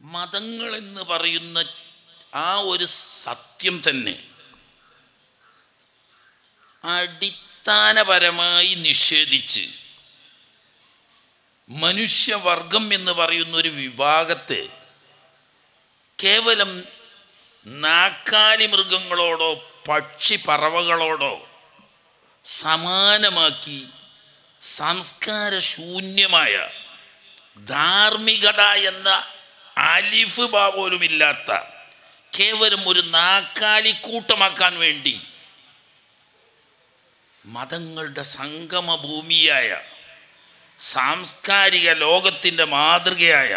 മതങ്ങൾ എന്ന് പറയുന്ന ആ ഒരു സത്യം തന്നെ അടിസ്ഥാനപരമായി നിഷേധിച്ച് മനുഷ്യവർഗം എന്ന് പറയുന്ന ഒരു വിഭാഗത്തെ കേവലം നാക്കാലി മൃഗങ്ങളോടോ പക്ഷി പറവകളോടോ സമാനമാക്കി സംസ്കാര ശൂന്യമായ ധാർമ്മികത എന്ന അലിഫ് ബാ പോലുമില്ലാത്ത കേവലം ഒരു നാക്കാലിക്കൂട്ടമാക്കാൻ വേണ്ടി മതങ്ങളുടെ സംഗമ ഭൂമിയായ സാംസ്കാരിക ലോകത്തിൻ്റെ മാതൃകയായ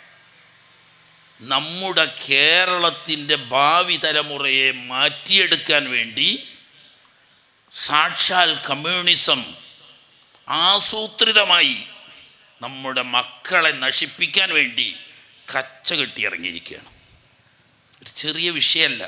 നമ്മുടെ കേരളത്തിൻ്റെ ഭാവി തലമുറയെ മാറ്റിയെടുക്കാൻ വേണ്ടി സാക്ഷാൽ കമ്മ്യൂണിസം ആസൂത്രിതമായി നമ്മുടെ മക്കളെ നശിപ്പിക്കാൻ വേണ്ടി കച്ച കെട്ടി ഇറങ്ങിയിരിക്കുകയാണ് ഒരു ചെറിയ വിഷയമല്ല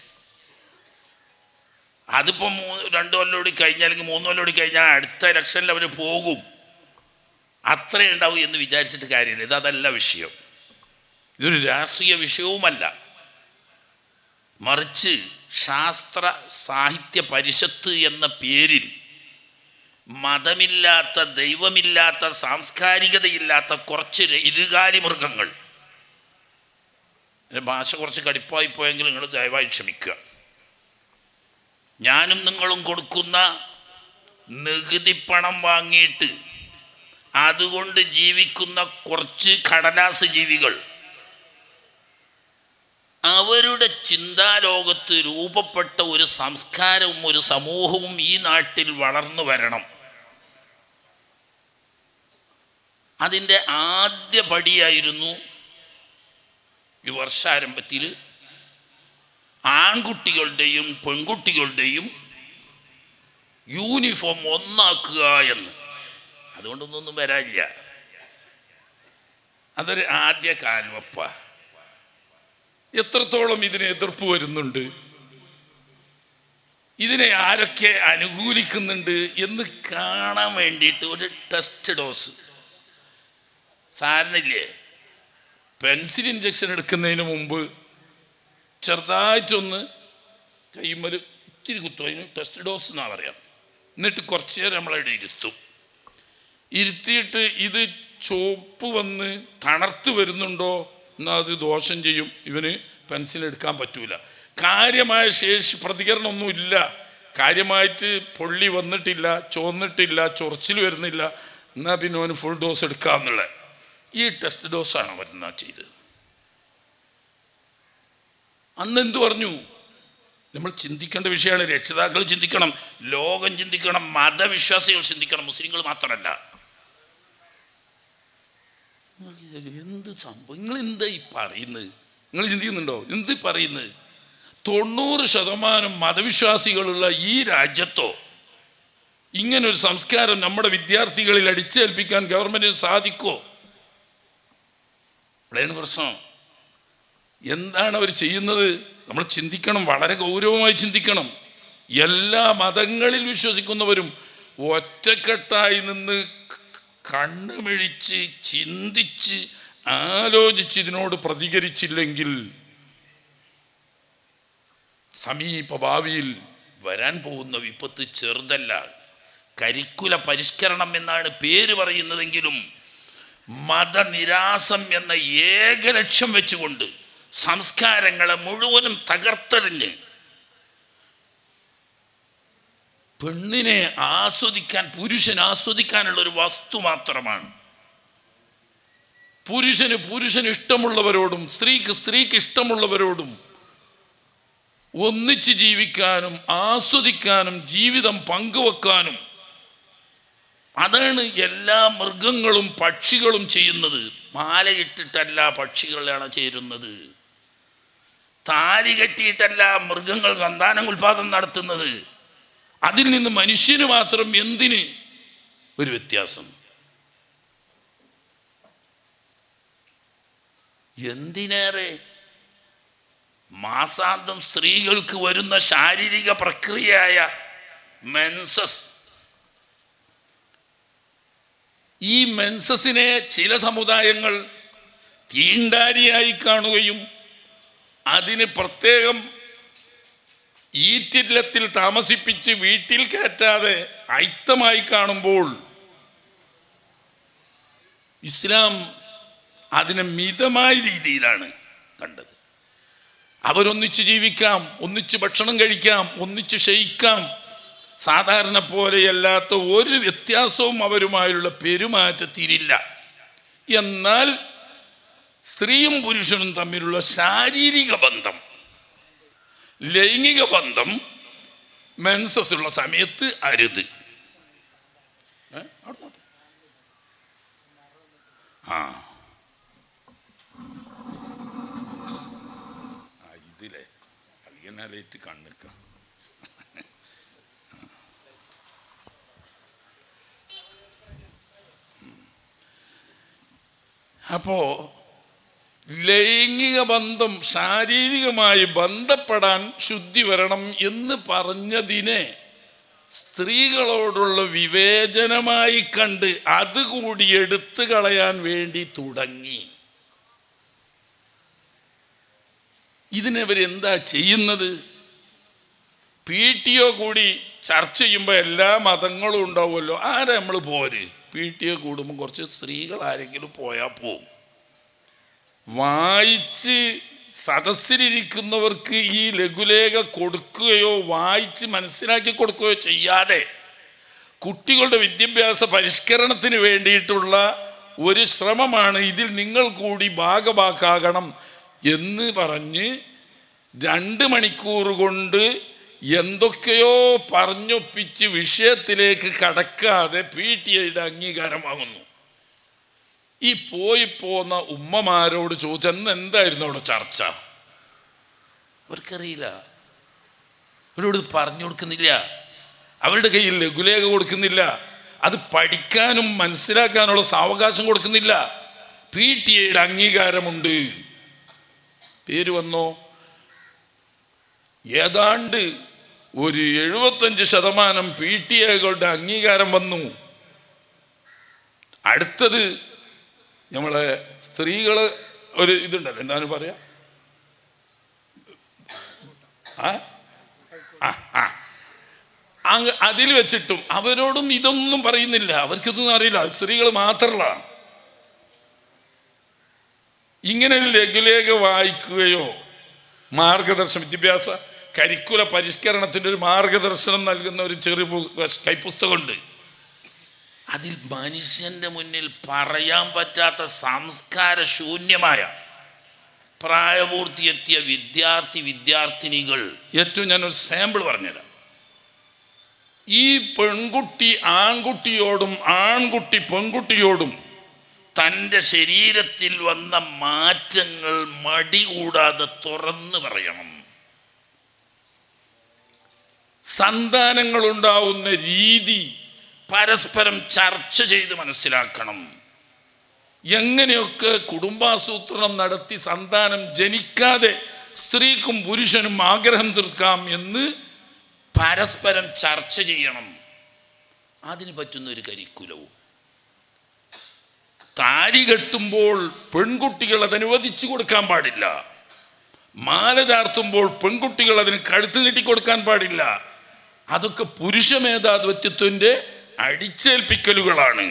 അതിപ്പോൾ മൂന്ന് രണ്ട് കൊല്ലോടി കഴിഞ്ഞാൽ അല്ലെങ്കിൽ മൂന്ന് കൊല്ലോടി കഴിഞ്ഞാൽ അടുത്ത ഇലക്ഷനിൽ അവർ പോകും അത്രേ ഉണ്ടാവും എന്ന് വിചാരിച്ചിട്ട് കാര്യമില്ല ഇത് അതല്ല വിഷയം ഇതൊരു രാഷ്ട്രീയ വിഷയവുമല്ല മറിച്ച് ശാസ്ത്ര സാഹിത്യ പരിഷത്ത് എന്ന പേരിൽ മതമില്ലാത്ത ദൈവമില്ലാത്ത സാംസ്കാരികതയില്ലാത്ത കുറച്ച് ഇരുകാലി മൃഗങ്ങൾ എൻ്റെ ഭാഷ കുറച്ച് കടിപ്പായി പോയെങ്കിൽ നിങ്ങൾ ദയവായി ക്ഷമിക്കുക ഞാനും നിങ്ങളും കൊടുക്കുന്ന നികുതി പണം വാങ്ങിയിട്ട് അതുകൊണ്ട് ജീവിക്കുന്ന കുറച്ച് കടലാസ് ജീവികൾ അവരുടെ ചിന്താലോകത്ത് രൂപപ്പെട്ട ഒരു സംസ്കാരവും ഒരു സമൂഹവും ഈ നാട്ടിൽ വളർന്നു വരണം അതിൻ്റെ ആദ്യ പടിയായിരുന്നു ഈ വർഷാരംഭത്തിൽ ആൺകുട്ടികളുടെയും പെൺകുട്ടികളുടെയും യൂണിഫോം ഒന്നാക്കുക എന്ന് അതുകൊണ്ടൊന്നും വരാനില്ല അതൊരു ആദ്യ കാൽവപ്പ എത്രത്തോളം ഇതിന് എതിർപ്പ് വരുന്നുണ്ട് ഇതിനെ ആരൊക്കെ അനുകൂലിക്കുന്നുണ്ട് എന്ന് കാണാൻ വേണ്ടിയിട്ട് ഒരു ടെസ്റ്റ് ഡോസ് സാറിനില്ലേ പെൻസിൽ ഇഞ്ചക്ഷൻ എടുക്കുന്നതിന് മുമ്പ് ചെറുതായിട്ടൊന്ന് കൈമൽ ഇത്തിരി കുത്തും അതിന് ടെസ്റ്റ് ഡോസ് എന്നാ പറയാം എന്നിട്ട് കുറച്ച് നേരം നമ്മളവിടെ ഇരുത്തും ഇരുത്തിയിട്ട് ഇത് ചുവപ്പ് വന്ന് തണർത്ത് വരുന്നുണ്ടോ എന്നാൽ അത് ദോഷം ചെയ്യും ഇവന് പെൻസിൽ എടുക്കാൻ പറ്റൂല കാര്യമായ ശേഷി പ്രതികരണമൊന്നുമില്ല കാര്യമായിട്ട് പൊള്ളി വന്നിട്ടില്ല ചോന്നിട്ടില്ല ചൊറിച്ചിൽ വരുന്നില്ല എന്നാൽ പിന്നെ അവന് ഫുൾ ഡോസ് എടുക്കാന്നുള്ള ഈ ടെസ്റ്റ് ഡോസാണ് അവർ എന്നാ ചെയ്തത് അന്ന് എന്തു പറഞ്ഞു നമ്മൾ ചിന്തിക്കേണ്ട വിഷയമാണ് രക്ഷിതാക്കൾ ചിന്തിക്കണം ലോകം ചിന്തിക്കണം മതവിശ്വാസികൾ ചിന്തിക്കണം മുസ്ലിങ്ങൾ മാത്രമല്ല എന്ത് സംഭവം നിങ്ങൾ എന്താ ഈ പറയുന്നത് നിങ്ങൾ ചിന്തിക്കുന്നുണ്ടോ എന്ത് പറയുന്നത് തൊണ്ണൂറ് ശതമാനം മതവിശ്വാസികളുള്ള ഈ രാജ്യത്തോ ഇങ്ങനൊരു സംസ്കാരം നമ്മുടെ വിദ്യാർത്ഥികളിൽ അടിച്ചേൽപ്പിക്കാൻ ഗവൺമെന്റിന് സാധിക്കുമോ ഇവിടെയാണ് പ്രശ്നം എന്താണ് അവർ ചെയ്യുന്നത് നമ്മൾ ചിന്തിക്കണം വളരെ ഗൗരവമായി ചിന്തിക്കണം എല്ലാ മതങ്ങളിൽ വിശ്വസിക്കുന്നവരും ഒറ്റക്കെട്ടായി നിന്ന് കണ്ണുമിഴിച്ച് ചിന്തിച്ച് ആലോചിച്ച് ഇതിനോട് പ്രതികരിച്ചില്ലെങ്കിൽ സമീപ ഭാവിയിൽ വരാൻ പോകുന്ന വിപത്ത് ചെറുതല്ല കരിക്കുല പരിഷ്കരണം എന്നാണ് പേര് പറയുന്നതെങ്കിലും മതനിരാസം എന്ന ഏക ലക്ഷ്യം വെച്ചുകൊണ്ട് സംസ്കാരങ്ങളെ മുഴുവനും തകർത്തെറിഞ്ഞ് പെണ്ണിനെ ആസ്വദിക്കാൻ പുരുഷൻ ആസ്വദിക്കാനുള്ള ഒരു വസ്തു മാത്രമാണ് പുരുഷന് പുരുഷന് ഇഷ്ടമുള്ളവരോടും സ്ത്രീക്ക് സ്ത്രീക്ക് ഇഷ്ടമുള്ളവരോടും ഒന്നിച്ച് ജീവിക്കാനും ആസ്വദിക്കാനും ജീവിതം പങ്കുവെക്കാനും അതാണ് എല്ലാ മൃഗങ്ങളും പക്ഷികളും ചെയ്യുന്നത് മാലയിട്ടിട്ടല്ല പക്ഷികളാണ് ചേരുന്നത് താലി കെട്ടിയിട്ടല്ല മൃഗങ്ങൾ സന്താനം ഉൽപാദനം നടത്തുന്നത് അതിൽ നിന്ന് മനുഷ്യന് മാത്രം എന്തിന് ഒരു വ്യത്യാസം എന്തിനേറെ മാസാന്തം സ്ത്രീകൾക്ക് വരുന്ന ശാരീരിക പ്രക്രിയയായ മെൻസസ് ഈ മെൻസസിനെ ചില സമുദായങ്ങൾ തീണ്ടാരിയായി കാണുകയും അതിന് പ്രത്യേകം ഈറ്റില്ലത്തിൽ താമസിപ്പിച്ച് വീട്ടിൽ കയറ്റാതെ അയിത്തമായി കാണുമ്പോൾ ഇസ്ലാം അതിനെ മിതമായ രീതിയിലാണ് കണ്ടത് അവരൊന്നിച്ച് ജീവിക്കാം ഒന്നിച്ച് ഭക്ഷണം കഴിക്കാം ഒന്നിച്ച് ക്ഷയിക്കാം സാധാരണ പോലെയല്ലാത്ത ഒരു വ്യത്യാസവും അവരുമായുള്ള പെരുമാറ്റത്തിലില്ല എന്നാൽ സ്ത്രീയും പുരുഷനും തമ്മിലുള്ള ശാരീരിക ബന്ധം ലൈംഗിക ബന്ധം മെൻസസ് ഉള്ള സമയത്ത് അരുത് ഏ? അവിടെ നോക്ക്. ആ ആ, ഇതിലെ കല്യാണാലേറ്റ് കണ്ണുക്ക അപ്പോ ലൈംഗിക ബന്ധം ശാരീരികമായി ബന്ധപ്പെടാൻ ശുദ്ധി വരണം എന്ന് പറഞ്ഞതിനെ സ്ത്രീകളോടുള്ള വിവേചനമായി കണ്ട് അതുകൂടി എടുത്തു കളയാൻ വേണ്ടി തുടങ്ങി ഇതിനവരെന്താ ചെയ്യുന്നത് പി ടി ഒ കൂടി ചർച്ച ചെയ്യുമ്പോൾ എല്ലാ മതങ്ങളും ഉണ്ടാവുമല്ലോ ആരാ നമ്മൾ പോര് പി ടി ഒ കൂടുമ്പോൾ കുറച്ച് സ്ത്രീകൾ ആരെങ്കിലും പോയാൽ പോവും വായിച്ച് സദസ്സിലിരിക്കുന്നവർക്ക് ഈ ലഘുലേഖ കൊടുക്കുകയോ വായിച്ച് മനസ്സിലാക്കി കൊടുക്കുകയോ ചെയ്യാതെ കുട്ടികളുടെ വിദ്യാഭ്യാസ പരിഷ്കരണത്തിന് വേണ്ടിയിട്ടുള്ള ഒരു ശ്രമമാണ് ഇതിൽ നിങ്ങൾ കൂടി ഭാഗഭാക്കാകണം എന്ന് പറഞ്ഞ് രണ്ട് മണിക്കൂർ കൊണ്ട് എന്തൊക്കെയോ പറഞ്ഞൊപ്പിച്ച് വിഷയത്തിലേക്ക് കടക്കാതെ പി ടി ഐയുടെ അംഗീകാരം വാങ്ങുന്നു ഈ പോയി പോന്ന ഉമ്മമാരോട് ചോദിച്ചെന്ന് എന്തായിരുന്നു അവിടെ ചർച്ച അവർക്കറിയില്ല അവരോട് ഇത് പറഞ്ഞു കൊടുക്കുന്നില്ല അവരുടെ കയ്യിൽ ലഘുലേഖ കൊടുക്കുന്നില്ല അത് പഠിക്കാനും മനസ്സിലാക്കാനുള്ള സാവകാശം കൊടുക്കുന്നില്ല പി ടി ഐയുടെ അംഗീകാരമുണ്ട് പേര് വന്നോ ഏതാണ്ട് ഒരു എഴുപത്തഞ്ച് ശതമാനം പി ടി എകളുടെ അംഗീകാരം വന്നു അടുത്തത് നമ്മളെ സ്ത്രീകള് ഒരു ഇതുണ്ടല്ലോ എന്താണ് പറയാ ആ ആ ആ അങ്ങ് അതിൽ വെച്ചിട്ടും അവരോടും ഇതൊന്നും പറയുന്നില്ല അവർക്കിതൊന്നും അറിയില്ല അത് സ്ത്രീകൾ മാത്രമല്ല ഇങ്ങനെ ഒരു ലഘുലേഖ വായിക്കുകയോ മാർഗദർശനം വിദ്യാഭ്യാസ കരിക്കുല പരിഷ്കരണത്തിൻ്റെ ഒരു മാർഗദർശനം നൽകുന്ന ഒരു ചെറു പു- കൈപ്പുസ്തകമുണ്ട് അതിൽ മനുഷ്യന്റെ മുന്നിൽ പറയാൻ പറ്റാത്ത സംസ്കാര ശൂന്യമായ പ്രായപൂർത്തിയെത്തിയ വിദ്യാർത്ഥി വിദ്യാർത്ഥിനികൾ ഏറ്റവും ഞാനൊരു സാമ്പിൾ പറഞ്ഞുതരാം ഈ പെൺകുട്ടി ആൺകുട്ടിയോടും ആൺകുട്ടി പെൺകുട്ടിയോടും തൻ്റെ ശരീരത്തിൽ വന്ന മാറ്റങ്ങൾ മടി കൂടാതെ തുറന്നു പറയണം സന്താനങ്ങൾ ഉണ്ടാവുന്ന രീതി പരസ്പരം ചർച്ച ചെയ്ത് മനസ്സിലാക്കണം എങ്ങനെയൊക്കെ കുടുംബാസൂത്രണം നടത്തി സന്താനം ജനിക്കാതെ സ്ത്രീക്കും പുരുഷനും ആഗ്രഹം തീർക്കാം എന്ന് പരസ്പരം ചർച്ച ചെയ്യണം അതിന് പറ്റുന്ന ഒരു കരിക്കുലവും താലി കെട്ടുമ്പോൾ പെൺകുട്ടികൾ അത് അനുവദിച്ചു കൊടുക്കാൻ പാടില്ല മാല ചാർത്തുമ്പോൾ പെൺകുട്ടികൾ അതിന് കഴുത്ത് നീട്ടിക്കൊടുക്കാൻ പാടില്ല അതൊക്കെ പുരുഷ മേധാധിപത്യത്തിൻ്റെ അടിച്ചേൽപ്പിക്കലുകളാണ്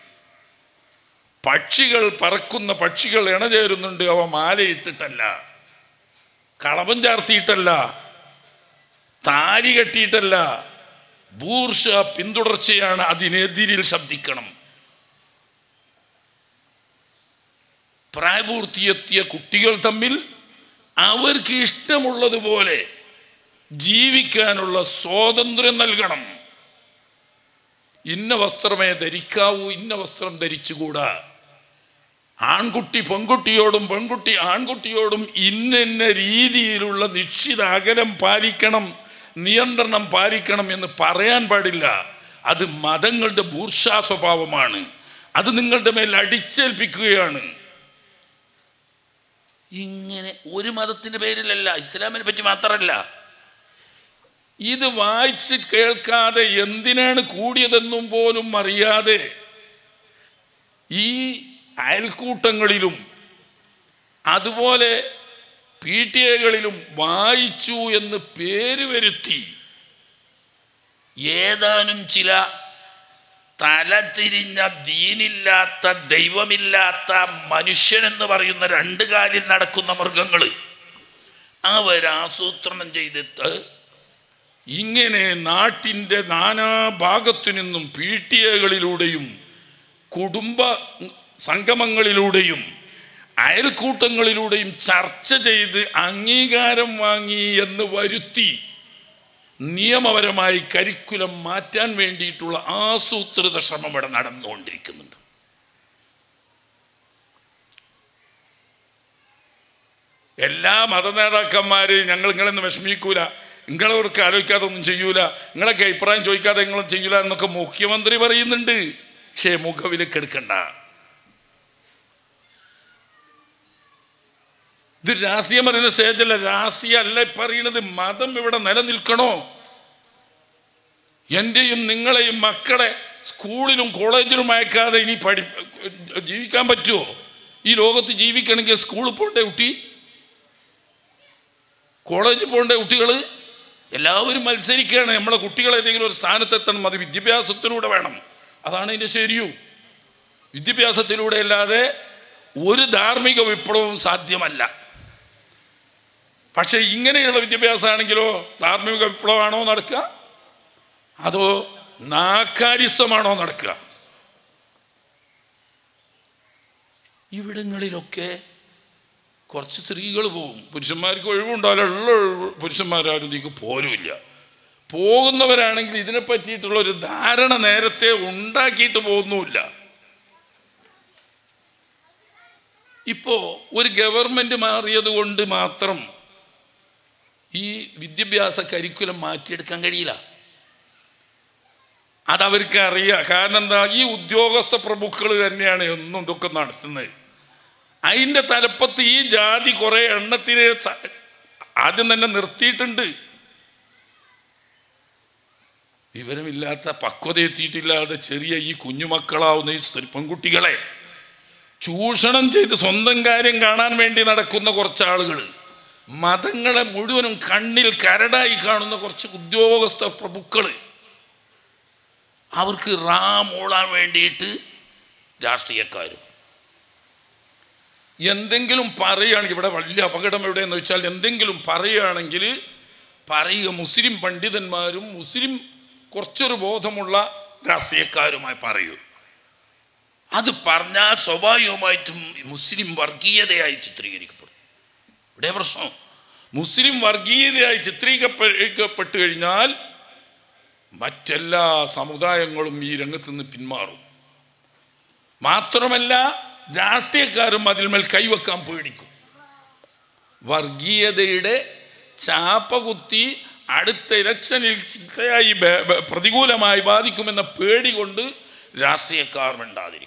പക്ഷികൾ പറക്കുന്ന പക്ഷികൾ ഇണചേരുന്നുണ്ട് അവ മാലയിട്ടിട്ടല്ല കളവം ചാർത്തിയിട്ടല്ല താലി കെട്ടിയിട്ടല്ല ബൂർഷ പിന്തുടർച്ചയാണ് അതിനെതിരിൽ ശബ്ദിക്കണം പ്രായപൂർത്തിയെത്തിയ കുട്ടികൾ തമ്മിൽ അവർക്ക് ഇഷ്ടമുള്ളതുപോലെ ജീവിക്കാനുള്ള സ്വാതന്ത്ര്യം നൽകണം ഇന്ന വസ്ത്രമേ ധരിക്കാവൂ ഇന്ന വസ്ത്രം ധരിച്ചുകൂടാ ആൺകുട്ടി പെൺകുട്ടിയോടും പെൺകുട്ടി ആൺകുട്ടിയോടും ഇന്ന രീതിയിലുള്ള നിശ്ചിത അകലം പാലിക്കണം നിയന്ത്രണം പാലിക്കണം എന്ന് പറയാൻ പാടില്ല അത് മതങ്ങളുടെ ബൂർഷാ സ്വഭാവമാണ് അത് നിങ്ങളുടെ മേൽ അടിച്ചേൽപ്പിക്കുകയാണ് ഇങ്ങനെ ഒരു മതത്തിന്റെ പേരിലല്ല ഇസ്ലാമിനെ പറ്റി മാത്രമല്ല ഇത് വായിച്ച് കേൾക്കാതെ എന്തിനാണ് കൂടിയതെന്നും പോലും അറിയാതെ ഈ അയൽക്കൂട്ടങ്ങളിലും അതുപോലെ പി ടി എകളിലും വായിച്ചു എന്ന് പേര് വരുത്തി ഏതാനും ചില തലതിരിഞ്ഞ ദീനില്ലാത്ത ദൈവമില്ലാത്ത മനുഷ്യനെന്ന് പറയുന്ന രണ്ട് കാലിൽ നടക്കുന്ന മൃഗങ്ങൾ അവരാസൂത്രണം ചെയ്തിട്ട് ഇങ്ങനെ നാട്ടിൻ്റെ നാനാഭാഗത്തു നിന്നും പി ടി എകളിലൂടെയും കുടുംബ സംഗമങ്ങളിലൂടെയും അയൽക്കൂട്ടങ്ങളിലൂടെയും ചർച്ച ചെയ്ത് അംഗീകാരം വാങ്ങി എന്ന് വരുത്തി നിയമപരമായി കരിക്കുലം മാറ്റാൻ വേണ്ടിയിട്ടുള്ള ആസൂത്രിത ശ്രമം ഇവിടെ നടന്നുകൊണ്ടിരിക്കുന്നുണ്ട് എല്ലാ മതനേതാക്കന്മാര് ഞങ്ങൾ നിങ്ങളെന്ന് വിഷമിക്കൂല നിങ്ങളവർക്ക് ആലോചിക്കാതെ ഒന്നും ചെയ്യൂല നിങ്ങളൊക്കെ അഭിപ്രായം ചോദിക്കാതെ നിങ്ങളും ചെയ്യൂല എന്നൊക്കെ മുഖ്യമന്ത്രി പറയുന്നുണ്ട് പക്ഷേ മുഖവിലേക്ക് എടുക്കണ്ട ഇത് രാഷ്ട്രീയം പറയുന്ന സ്റ്റേജല്ല രാഷ്ട്രീയ അല്ല പറയുന്നത് മതം ഇവിടെ നിലനിൽക്കണോ എൻ്റെയും നിങ്ങളെയും മക്കളെ സ്കൂളിലും കോളേജിലും അയക്കാതെ ഇനി പഠി ജീവിക്കാൻ പറ്റുമോ ഈ ലോകത്ത് ജീവിക്കണമെങ്കിൽ സ്കൂളിൽ പോകണ്ടേ കുട്ടി കോളേജിൽ പോകേണ്ട കുട്ടികൾ എല്ലാവരും മത്സരിക്കുകയാണ് നമ്മളെ കുട്ടികൾ ഏതെങ്കിലും ഒരു സ്ഥാനത്തെത്തണം അത് വിദ്യാഭ്യാസത്തിലൂടെ വേണം അതാണ് അതിൻ്റെ ശരിയു വിദ്യാഭ്യാസത്തിലൂടെ അല്ലാതെ ഒരു ധാർമ്മിക വിപ്ലവവും സാധ്യമല്ല പക്ഷെ ഇങ്ങനെയുള്ള വിദ്യാഭ്യാസമാണെങ്കിലോ ധാർമ്മിക വിപ്ലവമാണോ നടക്കുക അതോ നാക്കാരിസമാണോ നടക്കുക ഇവിടങ്ങളിലൊക്കെ കുറച്ച് സ്ത്രീകൾ പോകും പുരുഷന്മാർക്ക് ഒഴിവുണ്ടാവില്ല ഉള്ള ഒഴിവ് പുരുഷന്മാരാരും ഇതിക്ക് പോരുമില്ല പോകുന്നവരാണെങ്കിൽ ഇതിനെ പറ്റിയിട്ടുള്ള ഒരു ധാരണ നേരത്തെ ഉണ്ടാക്കിയിട്ട് പോകുന്നുമില്ല ഇപ്പോ ഒരു ഗവൺമെന്റ് മാറിയത് കൊണ്ട് മാത്രം ഈ വിദ്യാഭ്യാസ കരിക്കുലം മാറ്റിയെടുക്കാൻ കഴിയില്ല അതവർക്ക് അറിയാം കാരണം എന്താ ഈ ഉദ്യോഗസ്ഥ പ്രഭുക്കൾ തന്നെയാണ് എന്നും ഇതൊക്കെ നടത്തുന്നത് അതിൻ്റെ തലപ്പത്ത് ഈ ജാതി കുറെ എണ്ണത്തിനെ സ- ആദ്യം തന്നെ നിർത്തിയിട്ടുണ്ട് വിവരമില്ലാത്ത പക്വത എത്തിയിട്ടില്ലാതെ ചെറിയ ഈ കുഞ്ഞുമക്കളാവുന്ന ഈ സ്ത്രീ പെൺകുട്ടികളെ ചൂഷണം ചെയ്ത് സ്വന്തം കാര്യം കാണാൻ വേണ്ടി നടക്കുന്ന കുറച്ച് ആളുകൾ മതങ്ങളെ മുഴുവനും കണ്ണിൽ കരടായി കാണുന്ന കുറച്ച് ഉദ്യോഗസ്ഥ പ്രഭുക്കൾ അവർക്ക് റാ മൂളാൻ വേണ്ടിയിട്ട് രാഷ്ട്രീയക്കാരും എന്തെങ്കിലും പറയുകയാണെങ്കിൽ ഇവിടെ വലിയ അപകടം എവിടെയെന്ന് വെച്ചാൽ എന്തെങ്കിലും പറയുകയാണെങ്കിൽ പറയുക മുസ്ലിം പണ്ഡിതന്മാരും മുസ്ലിം കുറച്ചൊരു ബോധമുള്ള രാഷ്ട്രീയക്കാരുമായി പറയൂ അത് പറഞ്ഞാൽ സ്വാഭാവികമായിട്ടും മുസ്ലിം വർഗീയതയായി ചിത്രീകരിക്കപ്പെടും ഇവിടെ പ്രശ്നം മുസ്ലിം വർഗീയതയായി ചിത്രീകരിക്കപ്പെട്ട് കഴിഞ്ഞാൽ മറ്റെല്ലാ സമുദായങ്ങളും ഈ രംഗത്ത് നിന്ന് പിന്മാറും മാത്രമല്ല രാഷ്ട്രീയക്കാരും അതിന്മേൽ കൈവെക്കാൻ പേടിക്കും വർഗീയതയുടെ ചാപ്പ കുത്തി അടുത്ത ഇലക്ഷനിൽ ചിത്തയായി ബ- ബ- പ്രതികൂലമായി ബാധിക്കുമെന്ന പേടി കൊണ്ട് രാഷ്ട്രീയക്കാർ മിണ്ടാതിരിക്കും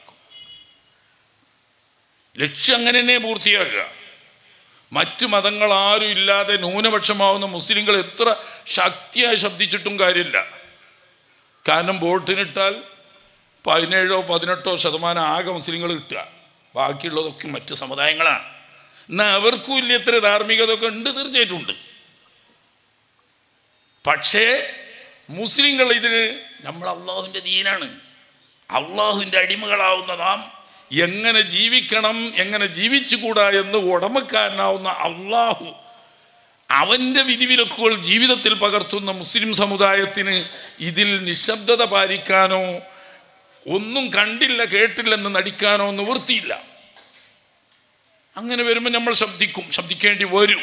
ലക്ഷ്യം അങ്ങനെ തന്നെ പൂർത്തിയാക്കുക മറ്റ് മതങ്ങൾ ആരും ഇല്ലാതെ ന്യൂനപക്ഷമാവുന്ന മുസ്ലിങ്ങൾ എത്ര ശക്തിയായി ശബ്ദിച്ചിട്ടും കാര്യമില്ല കാരണം വോട്ടിനിട്ടാൽ പതിനേഴോ പതിനെട്ടോ ശതമാനം ആകെ മുസ്ലിങ്ങൾ കിട്ടുക ബാക്കിയുള്ളതൊക്കെ മറ്റ് സമുദായങ്ങളാണ് എന്നാൽ അവർക്കും ഇല്ല ഇത്ര ധാർമ്മികത ഒക്കെ ഉണ്ട് തീർച്ചയായിട്ടും ഉണ്ട് പക്ഷേ മുസ്ലിങ്ങൾ ഇതിന് നമ്മൾ അള്ളാഹുവിൻ്റെ ദീനാണ് അള്ളാഹുവിൻ്റെ അടിമകളാവുന്ന നാം എങ്ങനെ ജീവിക്കണം എങ്ങനെ ജീവിച്ചുകൂടാ എന്ന് ഉടമക്കാരനാവുന്ന അള്ളാഹു അവൻ്റെ വിധിവിലക്കുകൾ ജീവിതത്തിൽ പകർത്തുന്ന മുസ്ലിം സമുദായത്തിന് ഇതിൽ നിശബ്ദത പാലിക്കാനോ ഒന്നും കണ്ടില്ല കേട്ടില്ലെന്ന് നടിക്കാനോ നിവൃത്തിയില്ല അങ്ങനെ വരുമ്പോൾ നമ്മൾ ശബ്ദിക്കും ശബ്ദിക്കേണ്ടി വരും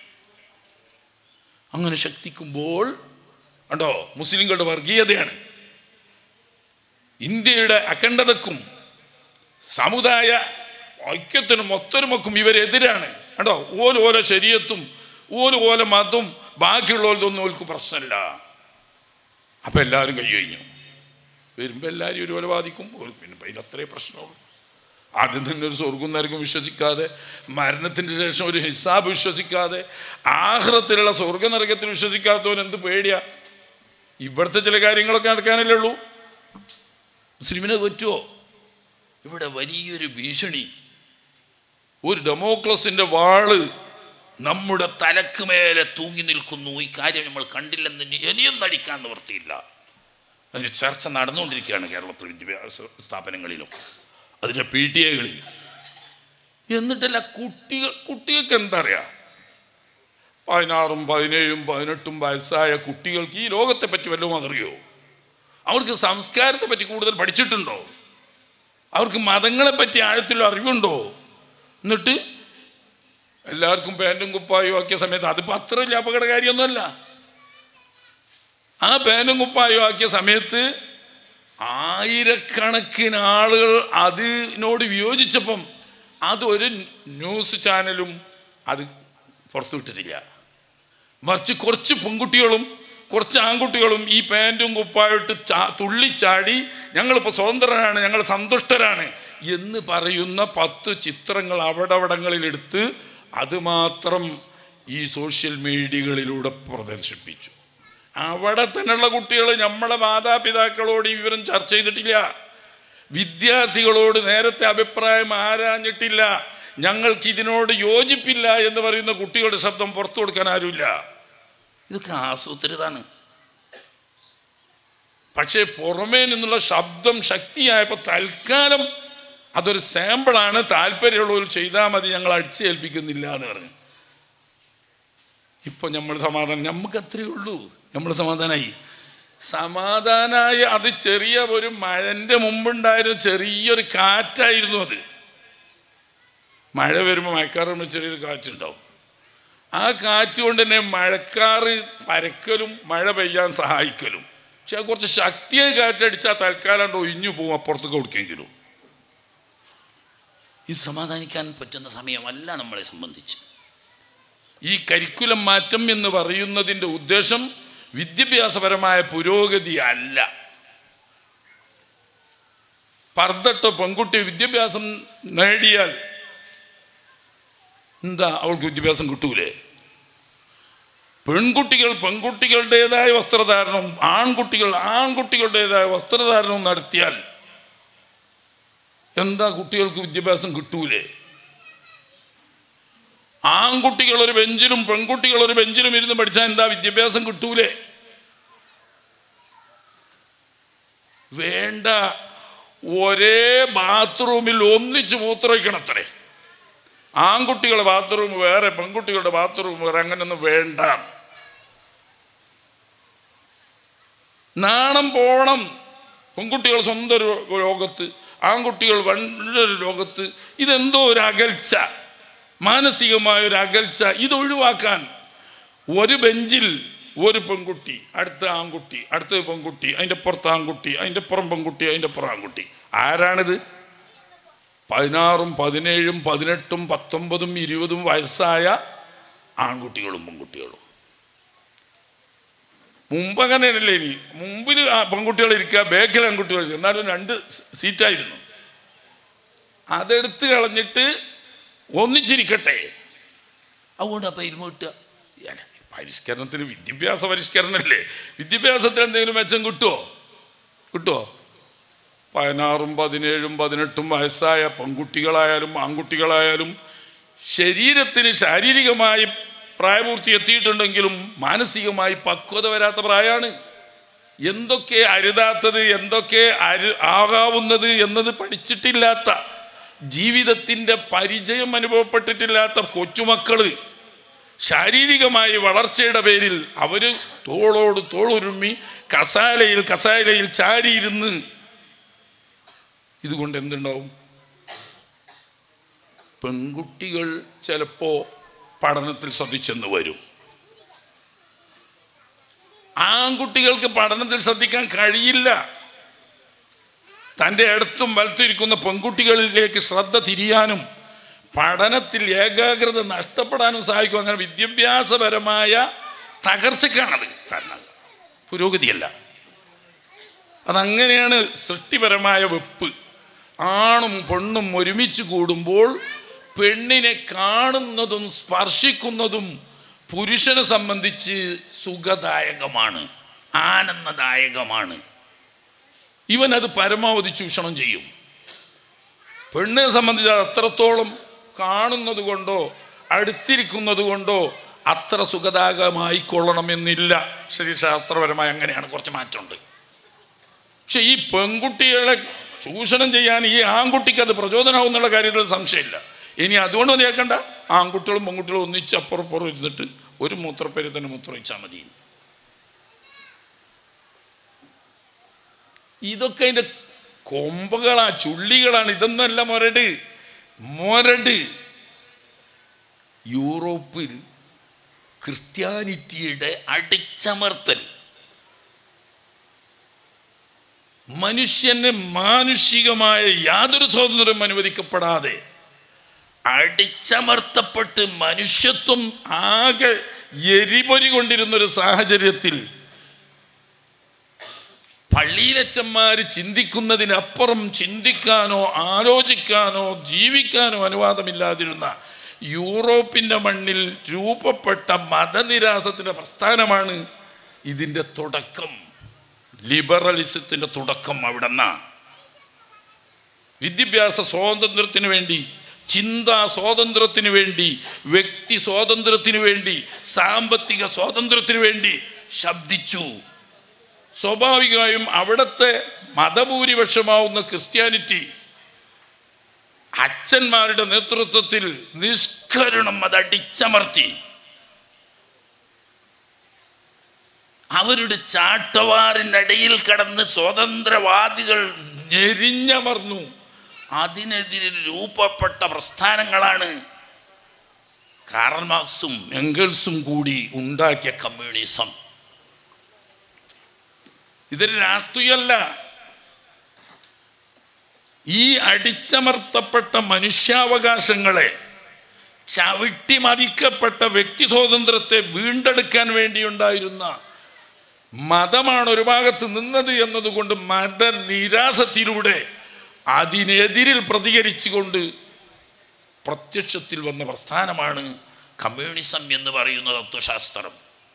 അങ്ങനെ ശക്തിക്കുമ്പോൾ കണ്ടോ മുസ്ലിങ്ങളുടെ വർഗീയതയാണ് ഇന്ത്യയുടെ അഖണ്ഡതക്കും സമുദായ ഐക്യത്തിനും ഒത്തൊരുമക്കും ഇവരെതിരാണ് കണ്ടോ ഓല് ഓല ശരീരത്തും ഓല് ഓല മതവും ബാക്കിയുള്ളവരതൊന്നും ഓൽക്ക് പ്രശ്നമില്ല അപ്പം എല്ലാവരും കൈ കഴിഞ്ഞു വരുമ്പോൾ എല്ലാവരും ഒരുപോലെ ബാധിക്കും ഒരു പിന്നെ ഇപ്പം അതിന് അത്രേ പ്രശ്നമുള്ളൂ ആദ്യം തന്നെ ഒരു സ്വർഗം നരകം വിശ്വസിക്കാതെ മരണത്തിന് ശേഷം ഒരു ഹിസാബ് വിശ്വസിക്കാതെ ആഹ്റത്തിലുള്ള സ്വർഗ നരകത്തിൽ വിശ്വസിക്കാത്തവൻ എന്ത് പേടിയാ ഇവിടുത്തെ ചില കാര്യങ്ങളൊക്കെ നടക്കാനല്ലേ ഉള്ളൂ മുസ്ലിമിനെ പറ്റുമോ ഇവിടെ വലിയൊരു ഭീഷണി ഒരു ഡെമോക്രസിന്റെ വാള് നമ്മുടെ തലക്ക് മേലെ തൂങ്ങി നിൽക്കുന്നു ഈ കാര്യം നമ്മൾ കണ്ടില്ലെന്ന് ഇനി ഇനിയും നടിക്കാൻ നിവൃത്തിയില്ല അതിന് ചർച്ച നടന്നുകൊണ്ടിരിക്കുകയാണ് കേരളത്തിൽ വിദ്യാഭ്യാസ സ്ഥാപനങ്ങളിലും അതിന്റെ പി ടി എകളിൽ എന്നിട്ടല്ല കുട്ടികൾ കുട്ടികൾക്ക് എന്താ അറിയാ പതിനാറും പതിനേഴും പതിനെട്ടും വയസ്സായ കുട്ടികൾക്ക് ഈ ലോകത്തെ പറ്റി വല്ലതും അതറിയോ അവർക്ക് സംസ്കാരത്തെ പറ്റി കൂടുതൽ പഠിച്ചിട്ടുണ്ടോ അവർക്ക് മതങ്ങളെ പറ്റി ആഴത്തിൽ അറിവുണ്ടോ എന്നിട്ട് എല്ലാവർക്കും പാൻറ്റും കുപ്പായും ആക്കിയ സമയത്ത് അതിപ്പോൾ അത്ര വലിയ അപകടകാരിയൊന്നുമല്ല ആ പാൻറ്റും കുപ്പായും ആക്കിയ സമയത്ത് ആയിരക്കണക്കിന് ആളുകൾ അതിനോട് വിയോജിച്ചപ്പം അതൊരു ന്യൂസ് ചാനലും അത് പുറത്തുവിട്ടിട്ടില്ല മറിച്ച് കുറച്ച് പെൺകുട്ടികളും കുറച്ച് ആൺകുട്ടികളും ഈ പാൻറ്റും കുപ്പായിട്ട് ചാ തുള്ളിച്ചാടി ഞങ്ങളിപ്പോൾ സ്വതന്ത്രരാണ് ഞങ്ങൾ സന്തുഷ്ടരാണ് എന്ന് പറയുന്ന പത്ത് ചിത്രങ്ങൾ അവിടവിടങ്ങളിലെടുത്ത് അത് മാത്രം ഈ സോഷ്യൽ മീഡിയകളിലൂടെ പ്രദർശിപ്പിച്ചു അവിടെ തന്നെയുള്ള കുട്ടികൾ നമ്മളെ മാതാപിതാക്കളോട് ഈ വിവരം ചർച്ച ചെയ്തിട്ടില്ല വിദ്യാർത്ഥികളോട് നേരത്തെ അഭിപ്രായം ആരാഞ്ഞിട്ടില്ല ഞങ്ങൾക്ക് ഇതിനോട് യോജിപ്പില്ല എന്ന് പറയുന്ന കുട്ടികളുടെ ശബ്ദം പുറത്തു കൊടുക്കാൻ ആരുമില്ല ഇതൊക്കെ ആസൂത്രിതാണ് പക്ഷേ പുറമേ നിന്നുള്ള ശബ്ദം ശക്തിയായപ്പോൾ തൽക്കാലം അതൊരു സാമ്പിളാണ് താല്പര്യമുള്ളവർ ചെയ്താൽ മതി ഞങ്ങൾ അടിച്ചേൽപ്പിക്കുന്നില്ല എന്ന് പറഞ്ഞു ഇപ്പൊ നമ്മൾ സമാധാനം നമുക്ക് അത്രയേ ഉള്ളൂ നമ്മൾ സമാധാനമായി സമാധാനായി അത് ചെറിയ ഒരു മഴന്റെ മുമ്പുണ്ടായിരുന്ന ചെറിയൊരു കാറ്റായിരുന്നു അത് മഴ വരുമ്പോൾ മഴക്കാറ് വരുമ്പോൾ ചെറിയൊരു കാറ്റുണ്ടാവും ആ കാറ്റ് കൊണ്ട് തന്നെ മഴക്കാറ് പരക്കലും മഴ പെയ്യാൻ സഹായിക്കലും പക്ഷെ അത് കുറച്ച് ശക്തിയായി കാറ്റടിച്ചാൽ തൽക്കാലം ഒഴിഞ്ഞു പോകും അപ്പുറത്തേക്ക് കൊടുക്കെങ്കിലും ഇത് സമാധാനിക്കാൻ പറ്റുന്ന സമയമല്ല നമ്മളെ സംബന്ധിച്ച് ഈ കരിക്കുലം മാറ്റം എന്ന് പറയുന്നതിൻ്റെ ഉദ്ദേശം വിദ്യാഭ്യാസപരമായ പുരോഗതി അല്ല പർദ്ദട്ട പെൺകുട്ടി വിദ്യാഭ്യാസം നേടിയാൽ എന്താ അവൾക്ക് വിദ്യാഭ്യാസം കിട്ടൂലേ പെൺകുട്ടികൾ പെൺകുട്ടികളുടേതായ വസ്ത്രധാരണവും ആൺകുട്ടികൾ ആൺകുട്ടികളുടേതായ വസ്ത്രധാരണവും നടത്തിയാൽ എന്താ കുട്ടികൾക്ക് വിദ്യാഭ്യാസം കിട്ടൂലേ ആൺകുട്ടികൾ ഒരു ബെഞ്ചിലും പെൺകുട്ടികൾ ഒരു ബെഞ്ചിലും ഇരുന്ന് പഠിച്ചാൽ എന്താ വിദ്യാഭ്യാസം കിട്ടൂലേ വേണ്ട ഒരേ ബാത്റൂമിൽ ഒന്നിച്ച് മൂത്രമൊഴിക്കണത്രേ ആൺകുട്ടികളുടെ ബാത്റൂം വേറെ പെൺകുട്ടികളുടെ ബാത്റൂം വേറെ അങ്ങനെയൊന്നും വേണ്ട നാണം പോണം പെൺകുട്ടികൾ സ്വന്തം ഒരു ലോകത്ത് ആൺകുട്ടികൾ വലിയൊരു ലോകത്ത് ഇതെന്തോ ഒരു അകൽച്ച മാനസികമായ ഒരു അകൽച്ച ഇത് ഒഴിവാക്കാൻ ഒരു ബെഞ്ചിൽ ഒരു പെൺകുട്ടി അടുത്ത ആൺകുട്ടി അടുത്ത പെൺകുട്ടി അതിൻ്റെ പുറത്ത് ആൺകുട്ടി അതിൻ്റെ പുറം പെൺകുട്ടി അതിൻ്റെ പുറം ആൺകുട്ടി ആരാണിത് പതിനാറും പതിനേഴും പതിനെട്ടും പത്തൊമ്പതും ഇരുപതും വയസ്സായ ആൺകുട്ടികളും പെൺകുട്ടികളും മുമ്പ് അങ്ങനെയല്ലേ ഇനി മുമ്പിൽ ആ പെൺകുട്ടികൾ ഇരിക്കുക ബാക്കിൽ ആൺകുട്ടികൾ ഇരിക്കുക എന്നാലും രണ്ട് സ- സീറ്റായിരുന്നു അതെടുത്ത് കളഞ്ഞിട്ട് ഒന്നിച്ചിരിക്കട്ടെ അതുകൊണ്ട് അപ്പം ഇരുമ കിട്ടുക എടാ, പരിഷ്കരണത്തിന് വിദ്യാഭ്യാസ പരിഷ്കരണമല്ലേ വിദ്യാഭ്യാസത്തിന് എന്തെങ്കിലും മെച്ചം കിട്ടുമോ കിട്ടുമോ പതിനാറും പതിനേഴും പതിനെട്ടും വയസ്സായ പെൺകുട്ടികളായാലും ആൺകുട്ടികളായാലും ശരീരത്തിന് ശാരീരികമായി പ്രായപൂർത്തി എത്തിയിട്ടുണ്ടെങ്കിലും മാനസികമായി പക്വത വരാത്ത പ്രായമാണ് എന്തൊക്കെ അരുതാത്തത് എന്തൊക്കെ അരു ആകാവുന്നത് എന്നത് പഠിച്ചിട്ടില്ലാത്ത ജീവിതത്തിൻ്റെ പരിചയം അനുഭവപ്പെട്ടിട്ടില്ലാത്ത കൊച്ചുമക്കള് ശാരീരികമായി വളർച്ചയുടെ പേരിൽ അവര് തോളോട് തോളുരുമ്മി കസാലയിൽ കസാലയിൽ ചാരിയിരുന്ന് ഇതുകൊണ്ട് എന്തുണ്ടാവും പെൺകുട്ടികൾ ചിലപ്പോ പഠനത്തിൽ ശ്രദ്ധിച്ചെന്ന് വരും ആൺകുട്ടികൾക്ക് പഠനത്തിൽ ശ്രദ്ധിക്കാൻ കഴിയില്ല തൻ്റെ അടുത്തും വലത്തും ഇരിക്കുന്ന പെൺകുട്ടികളിലേക്ക് ശ്രദ്ധ തിരിയാനും പഠനത്തിൽ ഏകാഗ്രത നഷ്ടപ്പെടാനും സഹായിക്കും അങ്ങനെ വിദ്യാഭ്യാസപരമായ തകർച്ചക്കാണത് കാരണം പുരോഗതിയല്ല അതങ്ങനെയാണ് സൃഷ്ടിപരമായ വെപ്പ് ആണും പെണ്ണും ഒരുമിച്ച് കൂടുമ്പോൾ പെണ്ണിനെ കാണുന്നതും സ്പർശിക്കുന്നതും പുരുഷനെ സംബന്ധിച്ച് സുഖദായകമാണ് ആനന്ദദായകമാണ് ഇവൻ അത് പരമാവധി ചൂഷണം ചെയ്യും പെണ്ണിനെ സംബന്ധിച്ച് അത് അത്രത്തോളം കാണുന്നത് കൊണ്ടോ അടുത്തിരിക്കുന്നത് കൊണ്ടോ അത്ര സുഖദായകമായിക്കൊള്ളണമെന്നില്ല ശരീരശാസ്ത്രപരമായി അങ്ങനെയാണ് കുറച്ച് മാറ്റമുണ്ട് പക്ഷെ ഈ പെൺകുട്ടികളെ ചൂഷണം ചെയ്യാൻ ഈ ആൺകുട്ടിക്ക് അത് പ്രചോദനമാവും എന്നുള്ള കാര്യത്തിൽ സംശയമില്ല ഇനി അതുകൊണ്ട് മതിയാക്കണ്ട ആൺകുട്ടികളും പെൺകുട്ടികളും ഒന്നിച്ച് അപ്പുറം അപ്പുറം ഇരുന്നിട്ട് ഒരു മൂത്രപ്പേര് തന്നെ മൂത്രമൊഴിച്ചാൽ മതി ഇതൊക്കെ അതിൻ്റെ കൊമ്പുകളാ ചുള്ളികളാണ് ഇതൊന്നല്ല മൊരട് മൊരട് യൂറോപ്പിൽ ക്രിസ്ത്യാനിറ്റിയുടെ അടിച്ചമർത്തൽ മനുഷ്യന് മാനുഷികമായ യാതൊരു സ്വാതന്ത്ര്യം അനുവദിക്കപ്പെടാതെ അടിച്ചമർത്തപ്പെട്ട് മനുഷ്യത്വം ആകെ എരിപൊരി കൊണ്ടിരുന്ന ഒരു സാഹചര്യത്തിൽ പള്ളിയിലച്ചന്മാർ ചിന്തിക്കുന്നതിനപ്പുറം ചിന്തിക്കാനോ ആലോചിക്കാനോ ജീവിക്കാനോ അനുവാദമില്ലാതിരുന്ന യൂറോപ്പിൻ്റെ മണ്ണിൽ രൂപപ്പെട്ട മതനിരാസത്തിൻ്റെ പ്രസ്ഥാനമാണ് ഇതിൻ്റെ തുടക്കം ലിബറലിസത്തിൻ്റെ തുടക്കം അവിടെ വിദ്യാഭ്യാസ സ്വാതന്ത്ര്യത്തിന് വേണ്ടി ചിന്താ സ്വാതന്ത്ര്യത്തിന് വേണ്ടി വ്യക്തി സ്വാതന്ത്ര്യത്തിന് വേണ്ടി സാമ്പത്തിക സ്വാതന്ത്ര്യത്തിന് വേണ്ടി ശബ്ദിച്ചു സ്വാഭാവികമായും അവിടുത്തെ മതഭൂരിപക്ഷമാവുന്ന ക്രിസ്ത്യാനിറ്റി അച്ഛന്മാരുടെ നേതൃത്വത്തിൽ നിഷ്കരുണം അത് അടിച്ചമർത്തി അവരുടെ ചാട്ടവാറിനടിയിൽ കടന്ന് സ്വതന്ത്രവാദികൾ ഞെരിഞ്ഞമർന്നു അതിനെതിരെ രൂപപ്പെട്ട പ്രസ്ഥാനങ്ങളാണ് കാറൽ മാർക്സും എംഗൽസും കൂടി ഉണ്ടാക്കിയ കമ്മ്യൂണിസം ഇതൊരു രാഷ്ട്രീയമല്ല ഈ അടിച്ചമർത്തപ്പെട്ട മനുഷ്യാവകാശങ്ങളെ ചവിട്ടി മതിക്കപ്പെട്ട വ്യക്തി സ്വാതന്ത്ര്യത്തെ വീണ്ടെടുക്കാൻ വേണ്ടിയുണ്ടായിരുന്ന മതമാണ് ഒരു ഭാഗത്ത് നിന്നത് എന്നതുകൊണ്ട് മതനിരാസത്തിലൂടെ അതിനെതിരിൽ പ്രതികരിച്ചുകൊണ്ട് പ്രത്യക്ഷത്തിൽ വന്ന പ്രസ്ഥാനമാണ് കമ്മ്യൂണിസം എന്ന് പറയുന്ന തത്വശാസ്ത്രം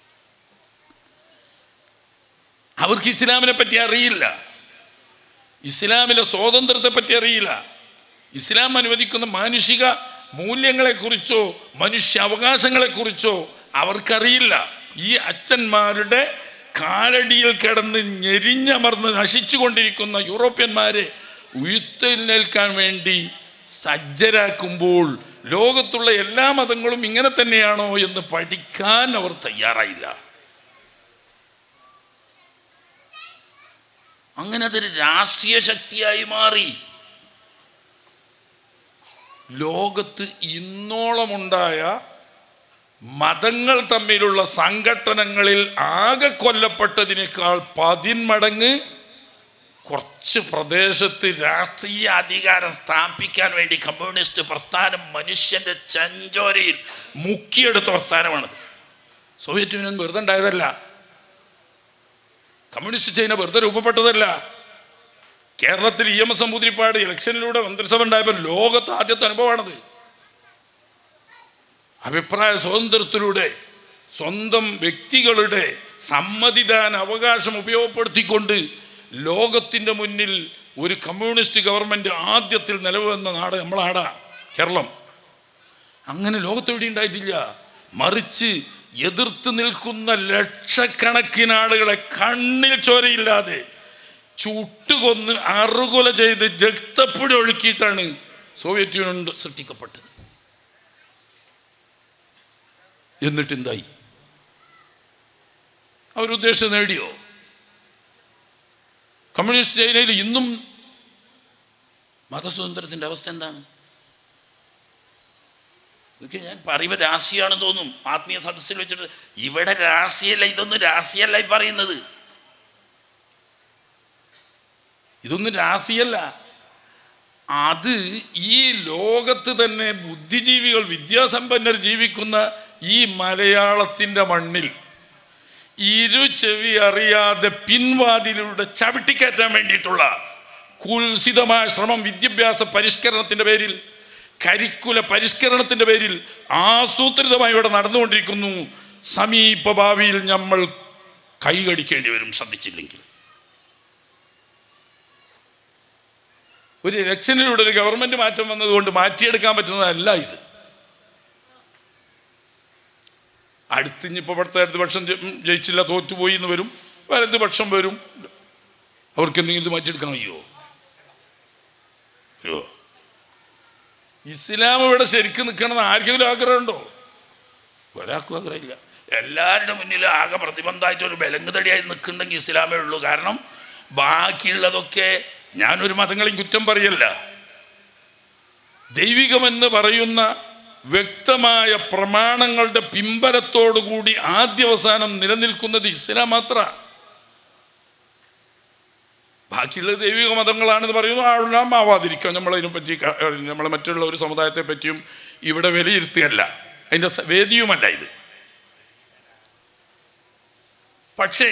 അവർക്ക് ഇസ്ലാമിനെ പറ്റി അറിയില്ല ഇസ്ലാമിലെ സ്വാതന്ത്ര്യത്തെ പറ്റി അറിയില്ല ഇസ്ലാം അനുവദിക്കുന്ന മാനുഷിക മൂല്യങ്ങളെക്കുറിച്ചോ മനുഷ്യ അവകാശങ്ങളെക്കുറിച്ചോ അവർക്കറിയില്ല ഈ അച്ഛന്മാരുടെ കാലടിയിൽ കിടന്ന് ഞെരിഞ്ഞമർന്ന് നശിച്ചുകൊണ്ടിരിക്കുന്ന യൂറോപ്യന്മാരെ ഉയർത്തെഴുന്നേൽക്കാൻ വേണ്ടി സജ്ജരാക്കുമ്പോൾ ലോകത്തുള്ള എല്ലാ മതങ്ങളും ഇങ്ങനെ തന്നെയാണോ എന്ന് പഠിക്കാൻ അവർ തയ്യാറായില്ല അങ്ങനെ അതൊരു രാഷ്ട്രീയ ശക്തിയായി മാറി ലോകത്ത് ഇന്നോളമുണ്ടായ മതങ്ങൾ തമ്മിലുള്ള സംഘട്ടനങ്ങളിൽ ആകെ കൊല്ലപ്പെട്ടതിനേക്കാൾ പതിന്മടങ്ങ് കുറച്ച് പ്രദേശത്ത് രാഷ്ട്രീയ അധികാരം സ്ഥാപിക്കാൻ വേണ്ടി കമ്മ്യൂണിസ്റ്റ് പ്രസ്ഥാനം മനുഷ്യന്റെ ചഞ്ചോരയിൽ മുക്കിയെടുത്ത പ്രസ്ഥാനമാണ് സോവിയറ്റ് യൂണിയൻ വെറുതെ ഉണ്ടായതല്ല കമ്മ്യൂണിസ്റ്റ് ചൈന വെറുതെ രൂപപ്പെട്ടതല്ല കേരളത്തിൽ ഇ എം എസ് നമ്പൂതിരിപ്പാട് ഇലക്ഷനിലൂടെ മന്ത്രിസഭ ഉണ്ടായപ്പോൾ ലോകത്ത് ആദ്യത്തെ അനുഭവമാണത് അഭിപ്രായ സ്വാതന്ത്ര്യത്തിലൂടെ സ്വന്തം വ്യക്തികളുടെ സമ്മതിദാന അവകാശം ഉപയോഗപ്പെടുത്തിക്കൊണ്ട് ലോകത്തിൻ്റെ മുന്നിൽ ഒരു കമ്മ്യൂണിസ്റ്റ് ഗവൺമെൻറ് ആദ്യത്തിൽ നിലവന്ന നാട് നമ്മളാടാ കേരളം അങ്ങനെ ലോകത്തെവിടെ ഉണ്ടായിട്ടില്ല മറിച്ച് എതിർത്ത് നിൽക്കുന്ന ലക്ഷക്കണക്കിന് ആളുകളെ കണ്ണിൽ ചോരയില്ലാതെ ചുട്ടുകൊന്ന് അറുകൊല ചെയ്ത് രക്തപ്പൊടി ഒഴുക്കിയിട്ടാണ് സോവിയറ്റ് യൂണിയൻ സൃഷ്ടിക്കപ്പെട്ടത് എന്നിട്ട് എന്തായി അവരുദ്ദേശം നേടിയോ കമ്മ്യൂണിസ്റ്റ് ചൈനയിൽ ഇന്നും മതസ്വാതന്ത്ര്യത്തിന്റെ അവസ്ഥ എന്താണ് ഇതൊക്കെ ഞാൻ പറയുമ്പോൾ രാഷ്ട്രീയമാണെന്ന് തോന്നും ആത്മീയ സദസ്സിൽ വെച്ചിട്ട് ഇവിടെ രാഷ്ട്രീയമല്ല ഇതൊന്നും രാഷ്ട്രീയമല്ല ഈ പറയുന്നത് ഇതൊന്നും രാശിയല്ല അത് ഈ ലോകത്ത് തന്നെ ബുദ്ധിജീവികൾ വിദ്യാസമ്പന്നർ ജീവിക്കുന്ന ഈ മലയാളത്തിൻ്റെ മണ്ണിൽ ഇരു ചെവി അറിയാതെ പിൻവാതിലൂടെ ചവിട്ടിക്കയറ്റാൻ വേണ്ടിയിട്ടുള്ള കുൽസിതമായ ശ്രമം വിദ്യാഭ്യാസ പരിഷ്കരണത്തിൻ്റെ പേരിൽ കരിക്കുല പരിഷ്കരണത്തിൻ്റെ പേരിൽ ആസൂത്രിതമായി ഇവിടെ നടന്നുകൊണ്ടിരിക്കുന്നു സമീപ ഭാവിയിൽ നമ്മൾ കൈകടിക്കേണ്ടി വരും ശ്രദ്ധിച്ചില്ലെങ്കിൽ ഒരു ഇലക്ഷനിലൂടെ ഒരു ഗവൺമെന്റ് മാറ്റം വന്നതുകൊണ്ട് മാറ്റിയെടുക്കാൻ പറ്റുന്നതല്ല ഇത് അടുത്തിഞ്ഞിപ്പോൾ ഇവിടുത്തെ ഇടതുപക്ഷം ജ- ഉം, ജയിച്ചില്ല തോറ്റുപോയി എന്ന് വരും വലതുപക്ഷം വരും അവർക്ക് എന്തെങ്കിലും ഇത് മാറ്റിയെടുക്കാൻ കഴിയുമോ അയ്യോ ഇസ്ലാം ഇവിടെ ശരിക്കും നിൽക്കണമെന്ന് ആർക്കെങ്കിലും ആഗ്രഹമുണ്ടോ ഒരാൾക്കും ആഗ്രഹമില്ല എല്ലാവരുടെ മുന്നിലും ആകെ പ്രതിബന്ധമായിട്ട് ഒരു ബലങ്കുതടിയായി നിൽക്കുന്നുണ്ടെങ്കിൽ ഇസ്ലാമേ ഉള്ളൂ കാരണം ബാക്കിയുള്ളതൊക്കെ ഞാനൊരു മതങ്ങളെയും കുറ്റം പറയല്ല ദൈവികമെന്ന് പറയുന്ന വ്യക്തമായ പ്രമാണങ്ങളുടെ പിമ്പലത്തോടുകൂടി ആദ്യവസാനം നിലനിൽക്കുന്നത് ഇസ്ലാം മാത്ര ബാക്കിയുള്ള ദൈവിക മതങ്ങളാണെന്ന് പറയുന്നു ആളെല്ലാം ആവാതിരിക്കാം നമ്മളതിനെ പറ്റി ക- നമ്മളെ മറ്റുള്ള ഒരു സമുദായത്തെ പറ്റിയും ഇവിടെ വിലയിരുത്തുകയല്ല അതിൻ്റെ സ- വേദിയുമല്ല ഇത് പക്ഷേ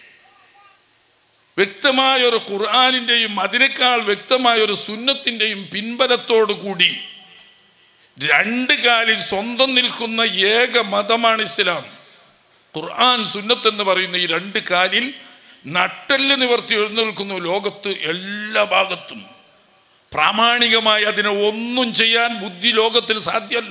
വ്യക്തമായ ഒരു ഖുർആാനിൻ്റെയും അതിനേക്കാൾ വ്യക്തമായ ഒരു സുന്നത്തിൻ്റെയും പിൻബലത്തോടു കൂടി രണ്ട് കാലിൽ സ്വന്തം നിൽക്കുന്ന ഏക മതമാണ് ഇസ്ലാം ഖുർആൻ സുന്നത്ത് എന്ന് പറയുന്ന ഈ രണ്ട് കാലിൽ നട്ടല് നിവർത്തി എഴുന്നേൽക്കുന്നു ലോകത്ത് എല്ലാ ഭാഗത്തും പ്രാമാണികമായി അതിനെ ഒന്നും ചെയ്യാൻ ബുദ്ധി ലോകത്തിൽ സാധ്യമല്ല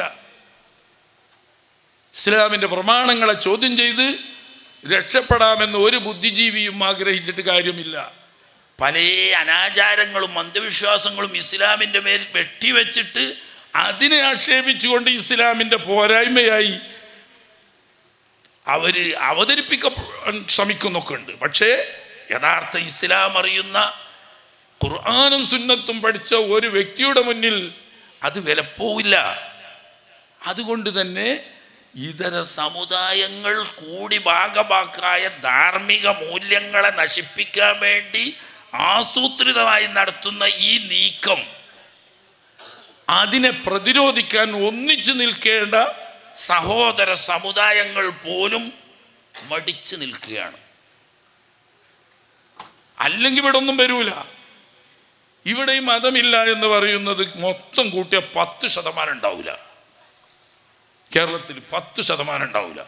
ഇസ്ലാമിൻ്റെ പ്രമാണങ്ങളെ ചോദ്യം ചെയ്ത് രക്ഷപ്പെടാമെന്ന് ഒരു ബുദ്ധിജീവിയും ആഗ്രഹിച്ചിട്ട് കാര്യമില്ല പല അനാചാരങ്ങളും അന്ധവിശ്വാസങ്ങളും ഇസ്ലാമിൻ്റെ മേൽ വെട്ടിവെച്ചിട്ട് അതിനെ ആക്ഷേപിച്ചുകൊണ്ട് ഇസ്ലാമിൻ്റെ പോരായ്മയായി അവര് അവതരിപ്പിക്കാൻ ശ്രമിക്കുന്നൊക്കെ ഉണ്ട് പക്ഷേ യഥാർത്ഥ ഇസ്ലാം അറിയുന്ന ഖുർആാനും സുന്നത്തും പഠിച്ച ഒരു വ്യക്തിയുടെ മുന്നിൽ അത് വിലപ്പോവില്ല അതുകൊണ്ട് തന്നെ ഇതര സമുദായങ്ങൾ കൂടി ഭാഗഭാക്കായ ധാർമ്മിക മൂല്യങ്ങളെ നശിപ്പിക്കാൻ വേണ്ടി ആസൂത്രിതമായി നടത്തുന്ന ഈ നീക്കം അതിനെ പ്രതിരോധിക്കാൻ ഒന്നിച്ചു നിൽക്കേണ്ട സഹോദര സമുദായങ്ങൾ പോലും മടിച്ചു നിൽക്കുകയാണ് അല്ലെങ്കിൽ ഇവിടെ ഒന്നും വരൂല ഇവിടെ ഈ മതമില്ല എന്ന് പറയുന്നത് മൊത്തം കൂട്ടിയ പത്ത് ശതമാനം ഉണ്ടാവില്ല കേരളത്തിൽ പത്ത് ശതമാനം ഉണ്ടാവില്ല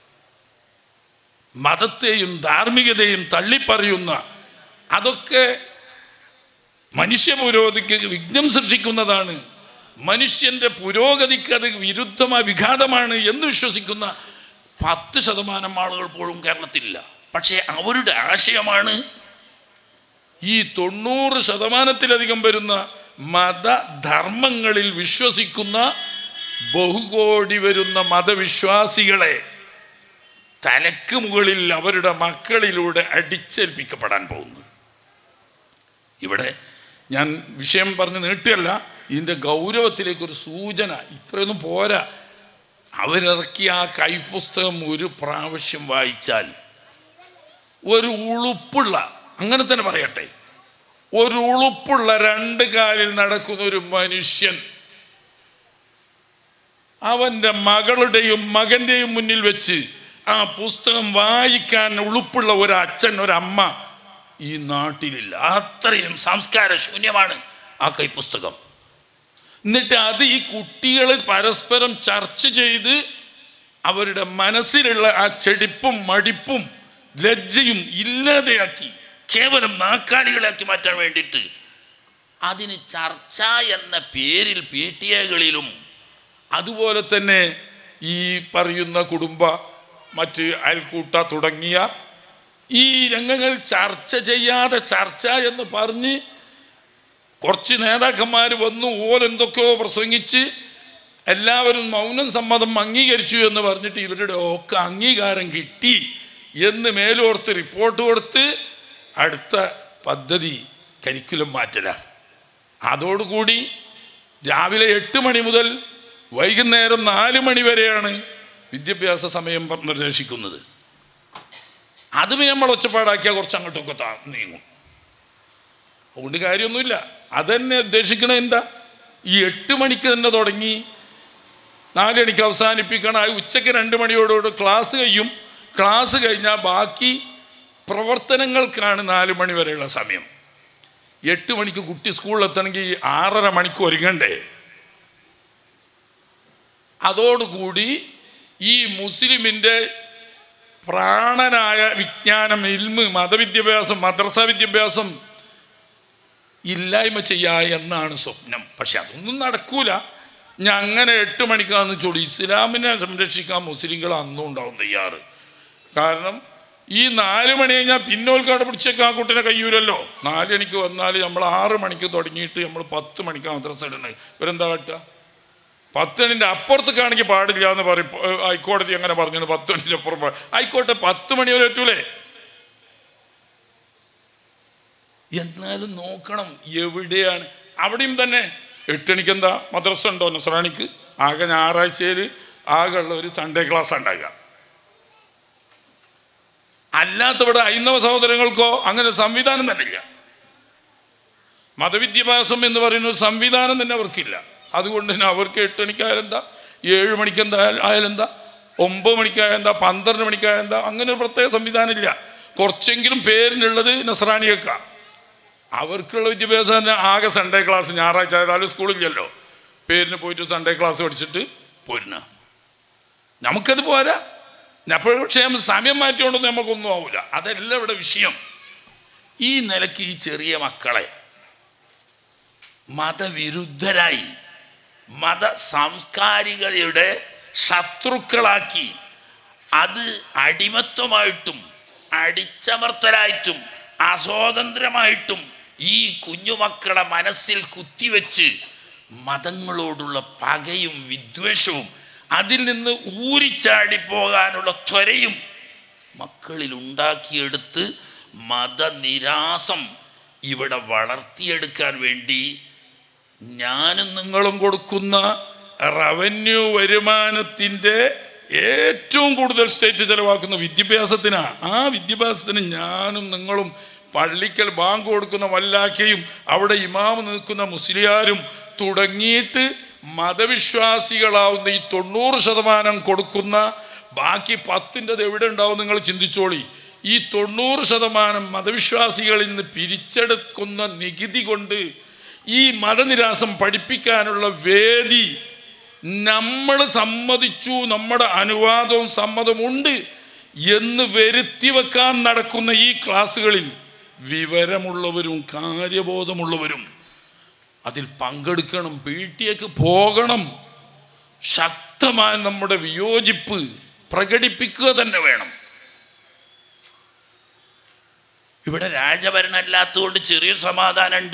മതത്തെയും ധാർമ്മികതയും തള്ളിപ്പറയുന്ന അതൊക്കെ മനുഷ്യ പുരോഗതിക്ക് വിഘ്നം സൃഷ്ടിക്കുന്നതാണ് മനുഷ്യന്റെ പുരോഗതിക്ക് അത് വിരുദ്ധമായ വിഘാതമാണ് എന്ന് വിശ്വസിക്കുന്ന പത്ത് ശതമാനം ആളുകൾ പോലും കേരളത്തിലില്ല പക്ഷേ അവരുടെ ആശയമാണ് ഈ തൊണ്ണൂറ് ശതമാനത്തിലധികം വരുന്ന മതധർമ്മങ്ങളിൽ വിശ്വസിക്കുന്ന ബഹുകോടി വരുന്ന മതവിശ്വാസികളെ തലക്ക് മുകളിൽ അവരുടെ മക്കളിലൂടെ അടിച്ചേൽപ്പിക്കപ്പെടാൻ പോകുന്നു ഇവിടെ ഞാൻ വിഷയം പറഞ്ഞ് നീട്ടുകയല്ല ഇതിൻ്റെ ഗൗരവത്തിലേക്കൊരു സൂചന ഇത്രയൊന്നും പോരാ അവരിറക്കിയ ആ കൈപ്പുസ്തകം ഒരു പ്രാവശ്യം വായിച്ചാൽ ഒരു ഉളുപ്പുള്ള അങ്ങനെ തന്നെ പറയട്ടെ ഒരു ഉളുപ്പുള്ള രണ്ട് കാലിൽ നടക്കുന്ന ഒരു മനുഷ്യൻ അവൻ്റെ മകളുടെയും മകൻ്റെയും മുന്നിൽ വെച്ച് ആ പുസ്തകം വായിക്കാൻ ഉളുപ്പുള്ള ഒരു അച്ഛൻ ഒരമ്മ ഈ നാട്ടിലില്ല അത്രയും സംസ്കാര ശൂന്യമാണ് ആ കൈപ്പുസ്തകം എന്നിട്ട് അത് ഈ കുട്ടികൾ പരസ്പരം ചർച്ച ചെയ്ത് അവരുടെ മനസ്സിലുള്ള ആ ചെടിപ്പും മടിപ്പും ലജ്ജയും ഇല്ലാതെയാക്കി കേവലം നാക്കാലികളാക്കി മാറ്റാൻ വേണ്ടിയിട്ട് അതിന് ചർച്ച എന്ന പേരിൽ പി ടി എകളിലും അതുപോലെ തന്നെ ഈ പറയുന്ന കുടുംബ മറ്റ് അയൽക്കൂട്ട തുടങ്ങിയ ഈ രംഗങ്ങൾ ചർച്ച ചെയ്യാതെ ചർച്ച എന്ന് പറഞ്ഞ് കുറച്ച് നേതാക്കന്മാർ വന്നു ഓരെന്തൊക്കെയോ പ്രസംഗിച്ച് എല്ലാവരും മൗനം സമ്മതം അംഗീകരിച്ചു എന്ന് പറഞ്ഞിട്ട് ഇവരുടെ ഒക്കെ അംഗീകാരം കിട്ടി എന്ന് മേലോർത്ത് റിപ്പോർട്ട് കൊടുത്ത് അടുത്ത പദ്ധതി കരിക്കുലം മാറ്റല അതോടുകൂടി രാവിലെ എട്ട് മണി മുതൽ വൈകുന്നേരം നാല് മണി വരെയാണ് വിദ്യാഭ്യാസ സമയം പ- നിർദ്ദേശിക്കുന്നത് അത് നമ്മൾ ഒച്ചപ്പാടാക്കിയാൽ കുറച്ച് അങ്ങോട്ടൊക്കെ താ നീങ്ങും അതുകൊണ്ട് കാര്യമൊന്നുമില്ല അതന്നെ ഉദ്ദേശിക്കണത് എന്താ ഈ എട്ട് മണിക്ക് തന്നെ തുടങ്ങി നാല് മണിക്ക് അവസാനിപ്പിക്കണം ആ ഉച്ചയ്ക്ക് രണ്ട് മണിയോടുകൂടി ക്ലാസ് കഴിയും ക്ലാസ് കഴിഞ്ഞാൽ ബാക്കി പ്രവർത്തനങ്ങൾക്കാണ് നാല് മണി വരെയുള്ള സമയം എട്ട് മണിക്ക് കുട്ടി സ്കൂളിൽ എത്തണമെങ്കിൽ ആറര മണിക്ക് ഒരുങ്ങണ്ടേ അതോടുകൂടി ഈ മുസ്ലിമിൻ്റെ പ്രാണനായ വിജ്ഞാനം ഇൽമ് മതവിദ്യാഭ്യാസം മദ്രസ വിദ്യാഭ്യാസം ഇല്ലായ്മ ചെയ്യാ എന്നാണ് സ്വപ്നം പക്ഷെ അതൊന്നും നടക്കൂല ഞാൻ അങ്ങനെ എട്ട് മണിക്കാന്ന് ചോളി ഇസ്ലാമിനെ സംരക്ഷിക്കാൻ മുസ്ലിങ്ങൾ അന്നും ഉണ്ടാവും തയ്യാറ് കാരണം ഈ നാല് മണി കഴിഞ്ഞാൽ പിന്നോൽക്കാട് പിടിച്ചേക്കാൻ ആ കുട്ടിനെ കഴിയൂലല്ലോ നാല് മണിക്ക് വന്നാൽ നമ്മൾ ആറ് മണിക്ക് തുടങ്ങിയിട്ട് നമ്മൾ പത്ത് മണിക്ക് മദ്രസ ഇടണേ ഇവരെന്താ കാട്ടുക പത്ത് മണിൻ്റെ അപ്പുറത്തേക്കാണെങ്കിൽ പാടില്ല എന്ന് പറയും ഏ, ഹൈക്കോടതി അങ്ങനെ പറഞ്ഞു പത്ത് മണിൻ്റെ അപ്പുറം പാ- ആയിക്കോട്ടെ പത്ത് മണി വരെ പറ്റൂലേ എന്നാലും നോക്കണം എവിടെയാണ് അവിടെയും തന്നെ എട്ടണിക്ക് എന്താ മദ്രസ ഉണ്ടോ നസ്രാണിക്ക് ആകെ ഞായറാഴ്ചയിൽ ആകെ ഉള്ള ഒരു സൺഡേ ക്ലാസ് ഉണ്ടാകുക അല്ലാത്തവിടെ ഹൈന്ദവ സഹോദരങ്ങൾക്കോ അങ്ങനെ സംവിധാനം തന്നെ ഇല്ല മതവിദ്യാഭ്യാസം എന്ന് പറയുന്ന ഒരു സംവിധാനം തന്നെ അവർക്കില്ല അതുകൊണ്ട് തന്നെ അവർക്ക് എട്ട് മണിക്കായാലെന്താ ഏഴ് മണിക്ക് എന്താ ആയാലെന്താ ഒമ്പത് മണിക്കായെന്താ പന്ത്രണ്ട് മണിക്കായെന്താ അങ്ങനെ ഒരു പ്രത്യേക സംവിധാനം ഇല്ല കുറച്ചെങ്കിലും പേരിനുള്ളത് നസ്രാണിയേക്കാം അവർക്കുള്ള വിദ്യാഭ്യാസം തന്നെ ആകെ സൺഡേ ക്ലാസ് ഞായറാഴ്ച ആയാലും സ്കൂളില്ലല്ലോ പേരിന് പോയിട്ട് സൺഡേ ക്ലാസ് പഠിച്ചിട്ട് പോരുന്ന നമുക്കത് പോരാ അപ്പോൾ പക്ഷേ നമ്മൾ സമയം മാറ്റിക്കൊണ്ടൊന്നും നമുക്കൊന്നും ആവില്ല അതല്ല ഇവിടെ വിഷയം ഈ നിലയ്ക്ക് ഈ ചെറിയ മക്കളെ മതവിരുദ്ധരായി മത സാംസ്കാരികതയുടെ ശത്രുക്കളാക്കി അത് അടിമത്വമായിട്ടും അടിച്ചമർത്തലായിട്ടും അസ്വാതന്ത്ര്യമായിട്ടും ഈ കുഞ്ഞുമക്കളെ മനസ്സിൽ കുത്തിവെച്ച് മതങ്ങളോടുള്ള പകയും വിദ്വേഷവും അതിൽ നിന്ന് ഊരിച്ചാടിപ്പോകാനുള്ള ത്വരയും മക്കളിൽ ഉണ്ടാക്കിയെടുത്ത് മതനിരാസം ഇവിടെ വളർത്തിയെടുക്കാൻ വേണ്ടി ഞാനും നിങ്ങളും കൊടുക്കുന്ന റവന്യൂ വരുമാനത്തിൻ്റെ ഏറ്റവും കൂടുതൽ സ്റ്റേറ്റ് ചെലവാക്കുന്ന വിദ്യാഭ്യാസത്തിനാണ് ആ വിദ്യാഭ്യാസത്തിന് ഞാനും നിങ്ങളും പള്ളിക്കൽ ബാങ്ക് കൊടുക്കുന്ന വല്ലാക്കയും അവിടെ ഇമാം നിൽക്കുന്ന മുസ്ലിയാരും തുടങ്ങിയിട്ട് മതവിശ്വാസികളാവുന്ന ഈ തൊണ്ണൂറ് ശതമാനം കൊടുക്കുന്ന ബാക്കി പത്തിൻ്റെത് എവിടെ ഉണ്ടാവും നിങ്ങൾ ചിന്തിച്ചോളി ഈ തൊണ്ണൂറ് ശതമാനം മതവിശ്വാസികളിൽ നിന്ന് പിരിച്ചെടുക്കുന്ന നികുതി കൊണ്ട് ഈ മതനിരാസം പഠിപ്പിക്കാനുള്ള വേദി നമ്മൾ സമ്മതിച്ചു നമ്മുടെ അനുവാദവും സമ്മതമുണ്ട് എന്ന് വരുത്തി വെക്കാൻ നടക്കുന്ന ഈ ക്ലാസ്സുകളിൽ വിവരമുള്ളവരും കാര്യബോധമുള്ളവരും അതിൽ പങ്കെടുക്കണം പി ടിക്ക് പോകണം ശക്തമായ നമ്മുടെ വിയോജിപ്പ് പ്രകടിപ്പിക്കുക തന്നെ വേണം ഇവിടെ രാജഭരണമല്ലാത്തതുകൊണ്ട് ചെറിയൊരു സമാധാനമുണ്ട്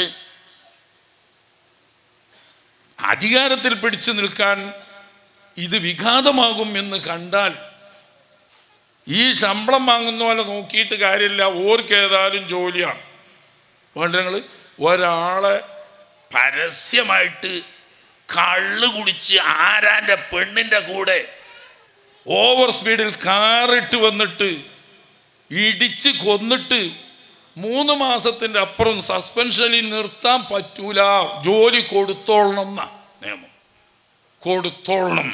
അധികാരത്തിൽ പിടിച്ചു നിൽക്കാൻ ഇത് വിഘാതമാകും എന്ന് കണ്ടാൽ ഈ ശമ്പളം വാങ്ങുന്ന പോലെ നോക്കിയിട്ട് കാര്യമില്ല ഓർക്ക് ഏതായാലും ജോലിയാണ് വേണ്ട നിങ്ങൾ ഒരാളെ പരസ്യമായിട്ട് കള്ള് കുടിച്ച് ആരാന്റെ പെണ്ണിന്റെ കൂടെ ഓവർ സ്പീഡിൽ കാറിട്ട് വന്നിട്ട് ഇടിച്ച് കൊന്നിട്ട് മൂന്ന് മാസത്തിൻ്റെ അപ്പുറം സസ്പെൻഷനിൽ നിർത്താൻ പറ്റൂല ജോലി കൊടുത്തോളണം എന്നാ നിയമം കൊടുത്തോളണം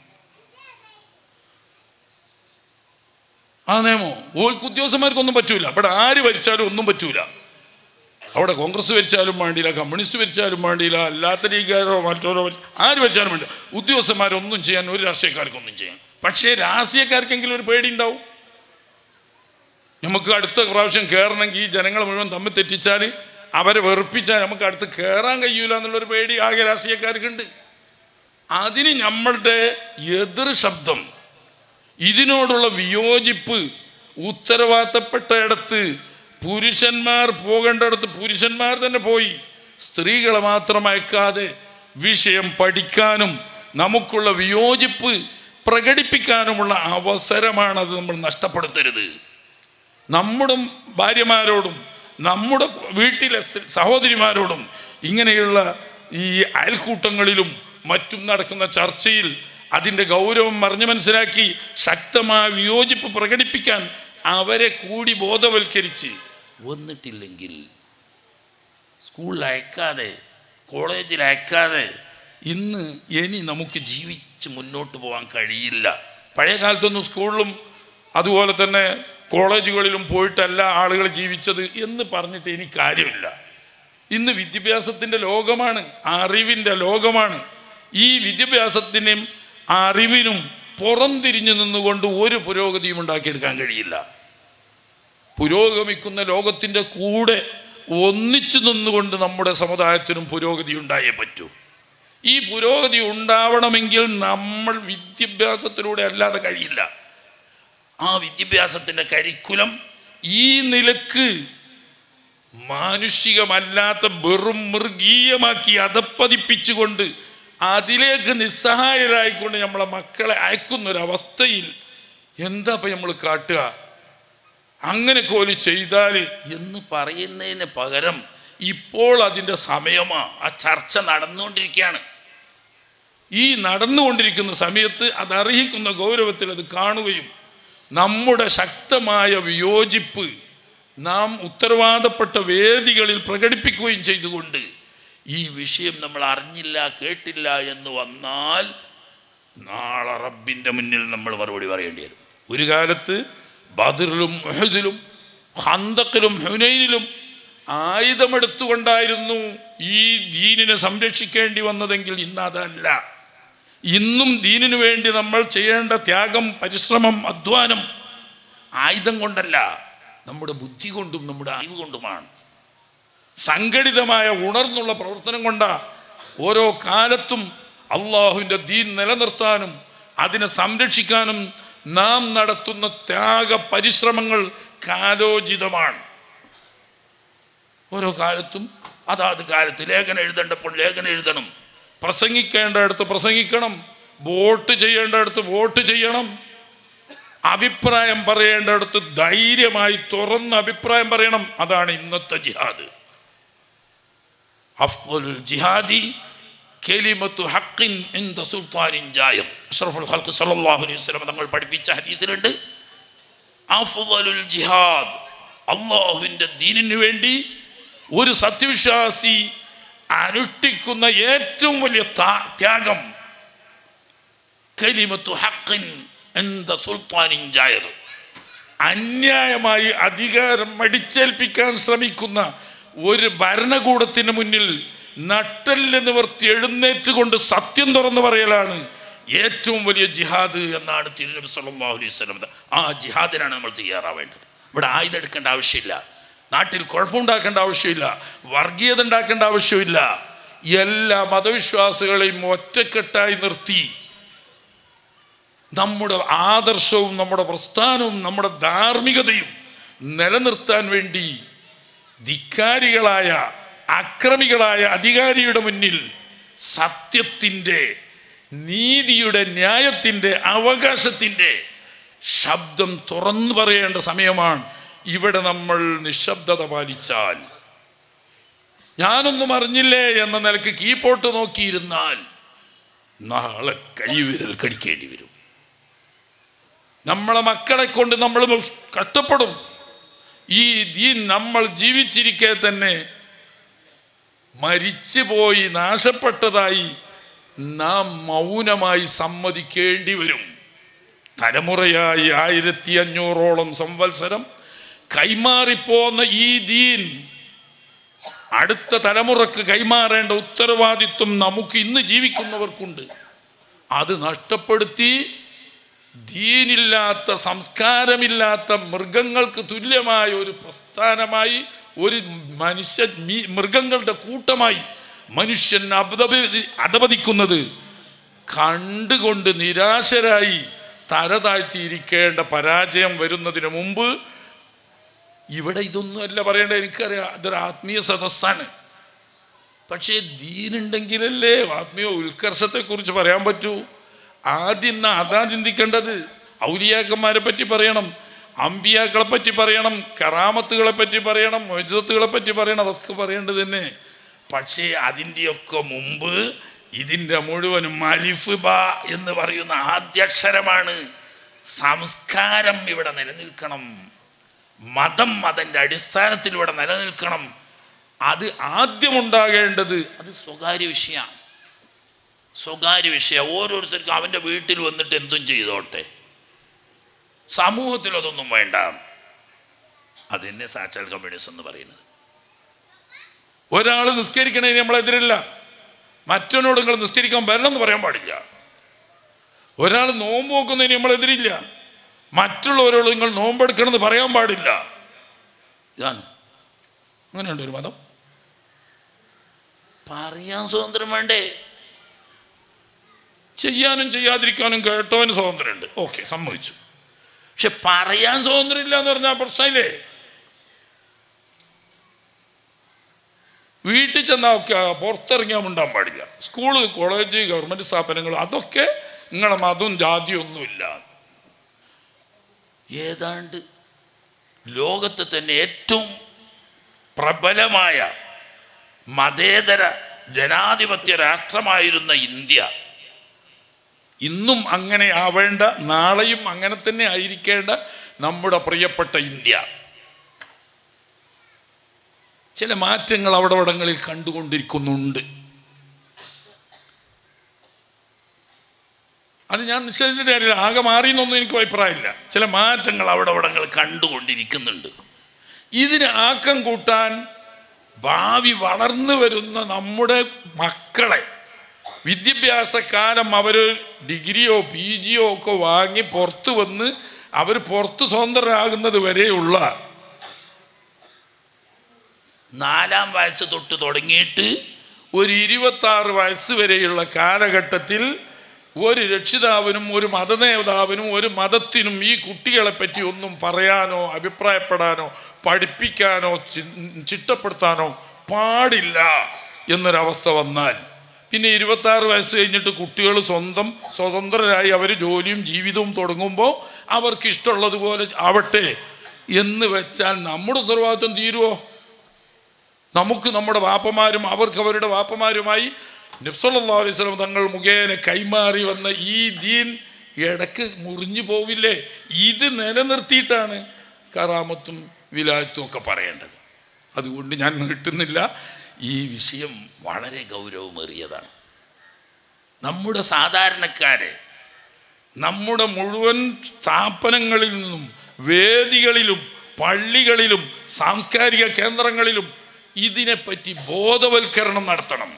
ആ നിയമം ഓർക്ക് ഉദ്യോഗസ്ഥന്മാർക്കൊന്നും പറ്റൂല അവിടെ ആര് ഭരിച്ചാലും ഒന്നും പറ്റൂല അവിടെ കോൺഗ്രസ് ഭരിച്ചാലും വേണ്ടിയില്ല കമ്മ്യൂണിസ്റ്റ് ഭരിച്ചാലും വേണ്ടിയില്ല അല്ലാത്ത ലീഗുകാരോ മറ്റോരോ ഭരി- ആര് ഭരിച്ചാലും വേണ്ട ഉദ്യോഗസ്ഥന്മാരൊന്നും ചെയ്യാൻ ഒരു രാഷ്ട്രീയക്കാർക്കൊന്നും ചെയ്യാൻ പക്ഷേ രാഷ്ട്രീയക്കാർക്കെങ്കിലും ഒരു പേടി ഉണ്ടാവും നമുക്ക് അടുത്ത പ്രാവശ്യം കയറണമെങ്കിൽ ഈ ജനങ്ങൾ മുഴുവൻ തമ്മിൽ തെറ്റിച്ചാൽ അവരെ വെറുപ്പിച്ചാൽ നമുക്ക് അടുത്ത് കയറാൻ കഴിയൂല എന്നുള്ളൊരു പേടി ആകെ രാഷ്ട്രീയക്കാർക്കുണ്ട് അതിന് നമ്മളുടെ എതിർ ശബ്ദം ഇതിനോടുള്ള വിയോജിപ്പ് ഉത്തരവാദിത്തപ്പെട്ട ഇടത്ത് പുരുഷന്മാർ പോകേണ്ടടത്ത് പുരുഷന്മാർ തന്നെ പോയി സ്ത്രീകളെ മാത്രം അയക്കാതെ വിഷയം പഠിക്കാനും നമുക്കുള്ള വിയോജിപ്പ് പ്രകടിപ്പിക്കാനുമുള്ള അവസരമാണത് നമ്മൾ നഷ്ടപ്പെടുത്തരുത് നമ്മുടെ ഭാര്യമാരോടും നമ്മുടെ വീട്ടിലെ സ് സഹോദരിമാരോടും ഇങ്ങനെയുള്ള ഈ അയൽക്കൂട്ടങ്ങളിലും മറ്റും നടക്കുന്ന ചർച്ചയിൽ അതിൻ്റെ ഗൗരവം അറിഞ്ഞു മനസ്സിലാക്കി ശക്തമായ വിയോജിപ്പ് പ്രകടിപ്പിക്കാൻ അവരെ കൂടി ബോധവൽക്കരിച്ച് വന്നിട്ടില്ലെങ്കിൽ സ്കൂളിൽ അയക്കാതെ കോളേജിൽ അയക്കാതെ ഇന്ന് ഇനി നമുക്ക് ജീവിച്ച് മുന്നോട്ട് പോകാൻ കഴിയില്ല പഴയ കാലത്തൊന്നും സ്കൂളിലും അതുപോലെ തന്നെ കോളേജുകളിലും പോയിട്ടല്ല ആളുകൾ ജീവിച്ചത് എന്ന് പറഞ്ഞിട്ട് ഇനി കാര്യമില്ല ഇന്ന് വിദ്യാഭ്യാസത്തിൻ്റെ ലോകമാണ് അറിവിൻ്റെ ലോകമാണ് ഈ വിദ്യാഭ്യാസത്തിനും അറിവിനും പുറംതിരിഞ്ഞു നിന്നുകൊണ്ട് ഒരു പുരോഗതിയും ഉണ്ടാക്കിയെടുക്കാൻ കഴിയില്ല പുരോഗമിക്കുന്ന ലോകത്തിൻ്റെ കൂടെ ഒന്നിച്ചു നിന്നുകൊണ്ട് നമ്മുടെ സമുദായത്തിനും പുരോഗതി ഉണ്ടായേ പറ്റൂ ഈ പുരോഗതി ഉണ്ടാവണമെങ്കിൽ നമ്മൾ വിദ്യാഭ്യാസത്തിലൂടെ അല്ലാതെ കഴിയില്ല ആ വിദ്യാഭ്യാസത്തിൻ്റെ കരിക്കുലം ഈ നിലക്ക് മാനുഷികമല്ലാത്ത വെറും മൃഗീയമാക്കി അധപ്പതിപ്പിച്ചുകൊണ്ട് അതിലേക്ക് നിസ്സഹായരായിക്കൊണ്ട് നമ്മളെ മക്കളെ അയക്കുന്നൊരവസ്ഥയിൽ എന്താ ഇപ്പം നമ്മൾ കാട്ടുക അങ്ങനെ കോലി ചെയ്താൽ എന്ന് പറയുന്നതിന് പകരം ഇപ്പോൾ അതിൻ്റെ സമയമാ ആ ചർച്ച നടന്നുകൊണ്ടിരിക്കുകയാണ് ഈ നടന്നുകൊണ്ടിരിക്കുന്ന സമയത്ത് അത് അർഹിക്കുന്ന ഗൗരവത്തിൽ അത് കാണുകയും നമ്മുടെ ശക്തമായ വിയോജിപ്പ് നാം ഉത്തരവാദപ്പെട്ട വേദികളിൽ പ്രകടിപ്പിക്കുകയും ചെയ്തുകൊണ്ട് ഈ വിഷയം നമ്മൾ അറിഞ്ഞില്ല കേട്ടില്ല എന്ന് വന്നാൽ നാളെ റബ്ബിൻ്റെ മുന്നിൽ നമ്മൾ മറുപടി പറയേണ്ടി വരും ഒരു കാലത്ത് ബദറിലും ഉഹദിലും ഹന്തക്കിലും ഹുനൈനിലും ആയുധമെടുത്തുകൊണ്ടായിരുന്നു ഈ ദീനിനെ സംരക്ഷിക്കേണ്ടി വന്നതെങ്കിൽ ഇന്ന് അതല്ല ഇന്നും ദീനിനു വേണ്ടി നമ്മൾ ചെയ്യേണ്ട ത്യാഗം പരിശ്രമം അധ്വാനം ആയുധം കൊണ്ടല്ല നമ്മുടെ ബുദ്ധി കൊണ്ടും നമ്മുടെ അറിവ് കൊണ്ടുമാണ് സംഘടിതമായ ഉണർന്നുള്ള പ്രവർത്തനം കൊണ്ടാ ഓരോ കാലത്തും അള്ളാഹുവിൻ്റെ ദീൻ നിലനിർത്താനും അതിനെ സംരക്ഷിക്കാനും നാം നടത്തുന്ന ത്യാഗ പരിശ്രമങ്ങൾ കാലോചിതമാണ് ഓരോ കാലത്തും അതാത് കാലത്ത് ലേഖനം എഴുതേണ്ടപ്പോൾ ലേഖനം എഴുതണം പ്രസംഗിക്കേണ്ടടുത്ത് പ്രസംഗിക്കണം വോട്ട് ചെയ്യേണ്ടടുത്ത് വോട്ട് ചെയ്യണം അഭിപ്രായം പറയേണ്ടടുത്ത് ധൈര്യമായി തുറന്ന് അഭിപ്രായം പറയണം അതാണ് ഇന്നത്തെ ജിഹാദ് അഫ്വലുൽ ജിഹാദി കെലിമത്തു ഹക്കിൻ ഇന്ദ സുൽത്താനിൻ ജായർ അഷ്റഫുൽ ഖൽഖ് സല്ലല്ലാഹു അലൈഹി വസല്ലം തങ്ങൾ പഠിപ്പിച്ച ഹദീസിലുണ്ട് അഫ്വലുൽ ജിഹാദ് അള്ളാഹുവിൻ്റെ ദീനിന് വേണ്ടി ഒരു സത്യവിശ്വാസി അനുഷ്ഠിക്കുന്ന ഏറ്റവും വലിയ താ- ത്യാഗം കലിമത്തു ഹക്കിൻ ഇന്ദ സുൽത്താനിൻ ജായർ അന്യായമായി അധികാരം അടിച്ചേൽപ്പിക്കാൻ ശ്രമിക്കുന്ന ഒരു ഭരണകൂടത്തിന് മുന്നിൽ നട്ടല് നിവർത്തി എഴുന്നേറ്റുകൊണ്ട് സത്യം തുറന്നു പറയലാണ് ഏറ്റവും വലിയ ജിഹാദ് എന്നാണ് തിരുനബി സല്ലല്ലാഹു അലൈഹി വസല്ലം ആ ജിഹാദിനാണ് നമ്മൾ തയ്യാറാവേണ്ടത് ഇവിടെ ആയുധം എടുക്കേണ്ട ആവശ്യമില്ല നാട്ടിൽ കുഴപ്പമുണ്ടാക്കേണ്ട ആവശ്യമില്ല വർഗീയത ഉണ്ടാക്കേണ്ട ആവശ്യമില്ല എല്ലാ മതവിശ്വാസികളെയും ഒറ്റക്കെട്ടായി നിർത്തി നമ്മുടെ ആദർശവും നമ്മുടെ പ്രസ്ഥാനവും നമ്മുടെ ധാർമ്മികതയും നിലനിർത്താൻ വേണ്ടി ധിക്കാരികളായ അക്രമികളായ അധികാരിയുടെ മുന്നിൽ സത്യത്തിൻ്റെ നീതിയുടെ ന്യായത്തിൻ്റെ അവകാശത്തിൻ്റെ ശബ്ദം തുറന്നു പറയേണ്ട സമയമാണ് ഇവിടെ നമ്മൾ നിശബ്ദത പാലിച്ചാൽ ഞാനൊന്നും അറിഞ്ഞില്ലേ എന്ന നിലക്ക് കീപ്പോട്ട് നോക്കിയിരുന്നാൽ നാളെ കൈവിരൽ കടിക്കേണ്ടി വരും നമ്മളെ മക്കളെ കൊണ്ട് നമ്മൾ കഷ്ടപ്പെടും ഈ ദീൻ നമ്മൾ ജീവിച്ചിരിക്കെ തന്നെ മരിച്ചുപോയി നാശപ്പെട്ടതായി നാം മൗനമായി സമ്മതിക്കേണ്ടി വരും തലമുറയായി ആയിരത്തി അഞ്ഞൂറോളം സംവത്സരം കൈമാറിപ്പോന്ന ഈ ദീൻ അടുത്ത തലമുറക്ക് കൈമാറേണ്ട ഉത്തരവാദിത്വം നമുക്ക് ഇന്ന് ജീവിക്കുന്നവർക്കുണ്ട് അത് നഷ്ടപ്പെടുത്തി ദീനില്ലാത്ത സംസ്കാരമില്ലാത്ത മൃഗങ്ങൾക്ക് തുല്യമായ ഒരു പ്രസ്ഥാനമായി ഒരു മനുഷ്യ മീ- മൃഗങ്ങളുടെ കൂട്ടമായി മനുഷ്യൻ അപദപതി അധപതിക്കുന്നത് കണ്ടുകൊണ്ട് നിരാശരായി തല താഴ്ത്തിയിരിക്കേണ്ട പരാജയം വരുന്നതിന് മുമ്പ് ഇവിടെ ഇതൊന്നുമല്ല പറയേണ്ടത് എനിക്കറിയാം അതൊരു ആത്മീയ സദസ്സാണ് പക്ഷേ ദീനുണ്ടെങ്കിലല്ലേ ആത്മീയ ഉത്കർഷത്തെക്കുറിച്ച് പറയാൻ പറ്റൂ ആദ്യം നാ അതാ ചിന്തിക്കേണ്ടത് ഔലിയാക്കന്മാരെ പറ്റി പറയണം അമ്പിയാക്കളെ പറ്റി പറയണം കറാമത്തുകളെ പറ്റി പറയണം മൊയ്സത്തുകളെ പറ്റി പറയണം അതൊക്കെ പറയേണ്ടത് തന്നെ പക്ഷേ അതിൻ്റെയൊക്കെ മുമ്പ് ഇതിൻ്റെ മുഴുവനും അലിഫ് ബ എന്ന് പറയുന്ന ആദ്യാക്ഷരമാണ് സംസ്കാരം ഇവിടെ നിലനിൽക്കണം മതം അതിൻ്റെ അടിസ്ഥാനത്തിൽ ഇവിടെ നിലനിൽക്കണം അത് ആദ്യമുണ്ടാകേണ്ടത് അത് സ്വകാര്യ വിഷയമാണ് സ്വകാര്യ വിഷയം ഓരോരുത്തർക്കും അവൻ്റെ വീട്ടിൽ വന്നിട്ട് എന്തും ചെയ്തോട്ടെ സമൂഹത്തിൽ അതൊന്നും വേണ്ട അതിനെ സാക്ഷാൽ കമ്മ്യൂണിസം എന്ന് പറയുന്നത് ഒരാൾ നിസ്കരിക്കണതിന് നമ്മളെതിരില്ല മറ്റവനോട് നിങ്ങൾ നിസ്കരിക്കാൻ വരണമെന്ന് പറയാൻ പാടില്ല ഒരാൾ നോമ്പ് നോക്കുന്നതിന് നമ്മളെതിരില്ല മറ്റുള്ളവരോട് നിങ്ങൾ നോമ്പെടുക്കണമെന്ന് പറയാൻ പാടില്ല ഇതാണ് അങ്ങനെയുണ്ട് ഒരു മതം പറയാൻ സ്വാതന്ത്ര്യം വേണ്ടേ ചെയ്യാനും ചെയ്യാതിരിക്കാനും കേട്ടവന് സ്വാതന്ത്ര്യമുണ്ട് ഓക്കെ സമ്മതിച്ചു പക്ഷെ പറയാൻ സ്വാതന്ത്ര്യം ഇല്ല എന്ന് പറഞ്ഞാൽ പ്രശ്നമില്ലേ വീട്ടിൽ ചെന്നാൽ ഒക്കെ പുറത്തിറങ്ങിയാൽ മുണ്ടാൻ പാടില്ല സ്കൂള് കോളേജ് ഗവൺമെന്റ് സ്ഥാപനങ്ങൾ അതൊക്കെ നിങ്ങളെ മതവും ജാതിയും ഒന്നുമില്ല ഏതാണ്ട് ലോകത്തെ തന്നെ ഏറ്റവും പ്രബലമായ മതേതര ജനാധിപത്യ രാഷ്ട്രമായിരുന്ന ഇന്ത്യ ഇന്നും അങ്ങനെ ആവേണ്ട നാളെയും അങ്ങനെ തന്നെ ആയിരിക്കേണ്ട നമ്മുടെ പ്രിയപ്പെട്ട ഇന്ത്യ ചില മാറ്റങ്ങൾ അവിടെ ഇവിടങ്ങളിൽ കണ്ടുകൊണ്ടിരിക്കുന്നുണ്ട് അത് ഞാൻ നിശ്ചയിച്ചിട്ട് കാര്യമില്ല ആകെ മാറിയെന്നൊന്നും എനിക്ക് അഭിപ്രായമില്ല ചില മാറ്റങ്ങൾ അവിടെ ഇവിടങ്ങൾ കണ്ടുകൊണ്ടിരിക്കുന്നുണ്ട് ഇതിന് ആക്കം കൂട്ടാൻ ഭാവി വളർന്നു വരുന്ന നമ്മുടെ മക്കളെ വിദ്യാഭ്യാസക്കാലം അവർ ഡിഗ്രിയോ പി ജിയോ ഒക്കെ വാങ്ങി പുറത്ത് വന്ന് അവർ പുറത്ത് സ്വതന്ത്രരാകുന്നത് വരെയുള്ള നാലാം വയസ്സ് തൊട്ട് തുടങ്ങിയിട്ട് ഒരു ഇരുപത്താറ് വയസ്സ് വരെയുള്ള കാലഘട്ടത്തിൽ ഒരു രക്ഷിതാവിനും ഒരു മതനേതാവിനും ഒരു മതത്തിനും ഈ കുട്ടികളെ പറ്റി ഒന്നും പറയാനോ അഭിപ്രായപ്പെടാനോ പഠിപ്പിക്കാനോ ചി- ചിട്ടപ്പെടുത്താനോ പാടില്ല എന്നൊരവസ്ഥ വന്നാൽ പിന്നെ ഇരുപത്താറ് വയസ്സ് കഴിഞ്ഞിട്ട് കുട്ടികൾ സ്വന്തം സ്വതന്ത്രരായി അവർ ജോലിയും ജീവിതവും തുടങ്ങുമ്പോൾ അവർക്ക് ഇഷ്ടമുള്ളതുപോലെ ആവട്ടെ എന്ന് വെച്ചാൽ നമ്മുടെ ഉത്തരവാദിത്വം തീരുമോ നമുക്ക് നമ്മുടെ വാപ്പമാരും അവർക്ക് അവരുടെ വാപ്പമാരുമായി നബ്സല്ലാ അലൈഹി സ്വലം തങ്ങൾ മുഖേന കൈമാറി വന്ന ഈ ദീൻ ഇടക്ക് മുറിഞ്ഞു പോവില്ലേ ഇത് നിലനിർത്തിയിട്ടാണ് കറാമത്തും വിലായത്തും ഒക്കെ പറയേണ്ടത് അതുകൊണ്ട് ഞാൻ നീട്ടുന്നില്ല ഈ വിഷയം വളരെ ഗൗരവമേറിയതാണ് നമ്മുടെ സാധാരണക്കാരെ നമ്മുടെ മുഴുവൻ സ്ഥാപനങ്ങളിൽ നിന്നും വേദികളിലും പള്ളികളിലും സാംസ്കാരിക കേന്ദ്രങ്ങളിലും ഇതിനെപ്പറ്റി ബോധവൽക്കരണം നടത്തണം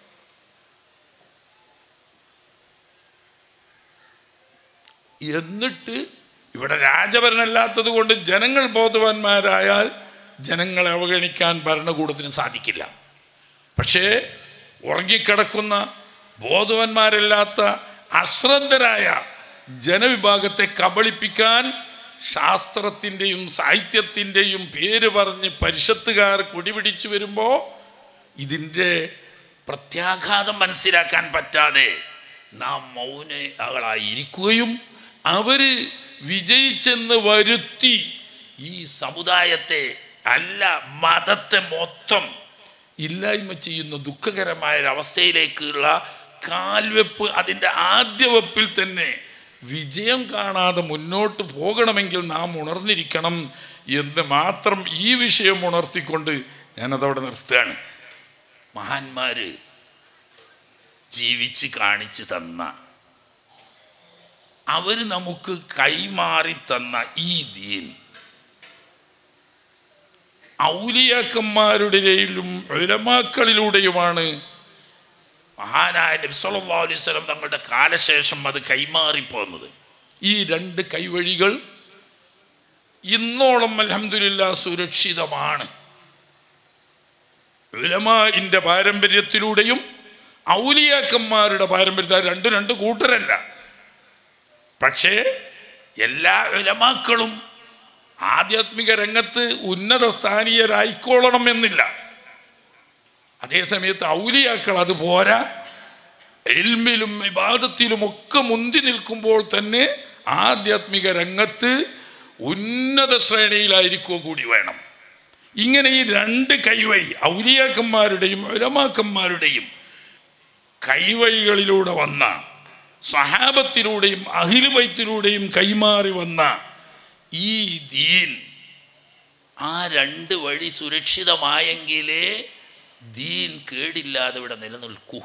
എന്നിട്ട് ഇവിടെ രാജഭരണമല്ലാത്തത് കൊണ്ട് ജനങ്ങൾ ബോധവാന്മാരായാൽ ജനങ്ങളെ അവഗണിക്കാൻ ഭരണകൂടത്തിന് സാധിക്കില്ല പക്ഷേ ഉറങ്ങിക്കിടക്കുന്ന ബോധവാന്മാരല്ലാത്ത അശ്രദ്ധരായ ജനവിഭാഗത്തെ കബളിപ്പിക്കാൻ ശാസ്ത്രത്തിൻ്റെയും സാഹിത്യത്തിൻ്റെയും പേര് പറഞ്ഞ് പരിഷത്തുകാർ കുടിപിടിച്ചു വരുമ്പോൾ ഇതിൻ്റെ പ്രത്യാഘാതം മനസ്സിലാക്കാൻ പറ്റാതെ നാം മൗനകളായിരിക്കുകയും അവര് വിജയിച്ചെന്ന് വരുത്തി ഈ സമുദായത്തെ അല്ല മതത്തെ മൊത്തം ഇല്ലായ്മ ചെയ്യുന്ന ദുഃഖകരമായ ഒരു അവസ്ഥയിലേക്കുള്ള കാൽവെപ്പ് അതിൻ്റെ ആദ്യ വെപ്പിൽ തന്നെ വിജയം കാണാതെ മുന്നോട്ട് പോകണമെങ്കിൽ നാം ഉണർന്നിരിക്കണം എന്ന് മാത്രം ഈ വിഷയം ഉണർത്തിക്കൊണ്ട് ഞാനതവിടെ നിർത്തുകയാണ് മഹാന്മാര് ജീവിച്ച് കാണിച്ചു തന്ന അവർ നമുക്ക് കൈമാറി തന്ന ഈ ദീൻ ഔലിയാക്കന്മാരുടെയും ഉലമാക്കളിലൂടെയുമാണ് മഹാനായ നബി സല്ലല്ലാഹു അലൈഹി വസല്ലം തങ്ങളുടെ കാലശേഷം അത് കൈമാറിപ്പോന്നത് ഈ രണ്ട് കൈവഴികൾ ഇന്നോളം അൽഹംദുലില്ല സുരക്ഷിതമാണ് ഉലമാന്റെ പാരമ്പര്യത്തിലൂടെയും ഔലിയാക്കന്മാരുടെ പാരമ്പര്യത്തിൽ അത് രണ്ടും രണ്ട് കൂട്ടരല്ല പക്ഷേ എല്ലാ ഉലമാക്കളും ആധ്യാത്മിക രംഗത്ത് ഉന്നത സ്ഥാനീയരായിക്കോളണം എന്നില്ല അതേസമയത്ത് ഔലിയാക്കൾ അത് പോരാ എൽമിലും വിവാദത്തിലും ഒക്കെ മുന്തി നിൽക്കുമ്പോൾ തന്നെ ആധ്യാത്മിക രംഗത്ത് ഉന്നത ശ്രേണിയിലായിരിക്കുക കൂടി വേണം ഇങ്ങനെ ഈ രണ്ട് കൈവഴി ഔലിയാക്കന്മാരുടെയും ഉലമാക്കന്മാരുടെയും കൈവഴികളിലൂടെ വന്ന സഹാബത്തിലൂടെയും അഹിലുബൈത്തിലൂടെയും കൈമാറി വന്ന ഈ ദീൻ ആ രണ്ട് വഴി സുരക്ഷിതമായെങ്കിലേ ദീൻ കേടില്ലാതെ ഇവിടെ നിലനിൽക്കൂ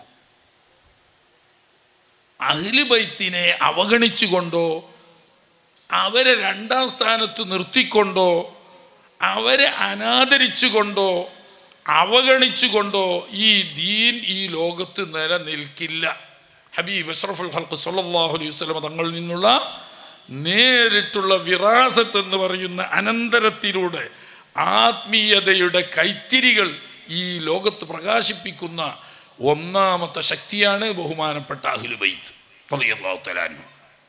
അഹിലുബൈത്തിനെ അവഗണിച്ചുകൊണ്ടോ അവരെ രണ്ടാം സ്ഥാനത്ത് നിർത്തിക്കൊണ്ടോ അവരെ അനാദരിച്ചുകൊണ്ടോ അവഗണിച്ചുകൊണ്ടോ ഈ ദീൻ ഈ ലോകത്ത് നിലനിൽക്കില്ല ഹബീബ് അഷ്റഫുൽ ഹൽക്ക് സല്ലല്ലാഹു അലൈഹി വസല്ലം തങ്ങളിൽ നിന്നുള്ള നേരിട്ടുള്ള വിറാസത്ത് എന്ന് പറയുന്ന അനന്തരത്തിലൂടെ ആത്മീയതയുടെ കൈത്തിരികൾ ഈ ലോകത്ത് പ്രകാശിപ്പിക്കുന്ന ഒന്നാമത്തെ ശക്തിയാണ് ബഹുമാനപ്പെട്ട അഖിലുബൈത്ത് റളിയല്ലാഹു തആല അൻഹു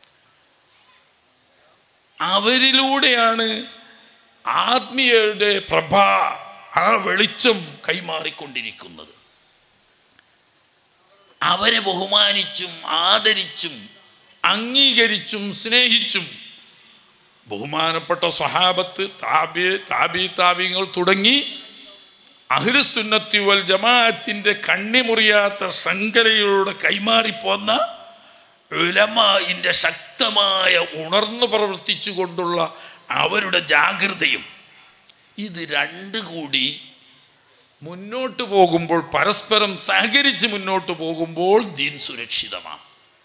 അവരിലൂടെയാണ് ആത്മീയയുടെ പ്രഭ ആ വെളിച്ചം കൈമാറിക്കൊണ്ടിരിക്കുന്നത് അവരെ ബഹുമാനിച്ചും ആദരിച്ചും അംഗീകരിച്ചും സ്നേഹിച്ചും ബഹുമാനപ്പെട്ട സ്വഹാബത്ത് താബി താബി താബിങ്ങൾ തുടങ്ങി അഹ്ലുസുന്നത്തി വൽ ജമാഅത്തിന്റെ കണ്ണിമുറിയാത്ത ശൃംഖലയിലൂടെ കൈമാറിപ്പോന്ന ഉലമായിൻ്റെ ശക്തമായ ഉണർന്നു പ്രവർത്തിച്ചു കൊണ്ടുള്ള അവരുടെ ജാഗ്രതയും ഇത് രണ്ട് കൂടി മുന്നോട്ട് പോകുമ്പോൾ പരസ്പരം സഹകരിച്ച് മുന്നോട്ട് പോകുമ്പോൾ ദീൻ സുരക്ഷിതമാണ്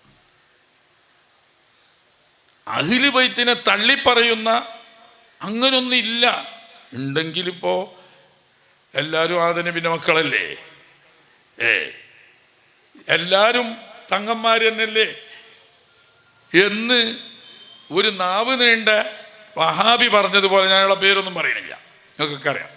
അഹില് ബൈത്തിനെ തള്ളിപ്പറയുന്ന അങ്ങനൊന്നില്ല ഉണ്ടെങ്കിലിപ്പോ എല്ലാവരും ആദനബിന്റെ മക്കളല്ലേ ഏ എല്ലാവരും തങ്ങന്മാർ തന്നെയല്ലേ എന്ന് ഒരു നാവ് നീണ്ട വഹാബി പറഞ്ഞതുപോലെ ഞാൻ അയാളുടെ പേരൊന്നും പറയണില്ല നിങ്ങൾക്കൊക്കെ അറിയാം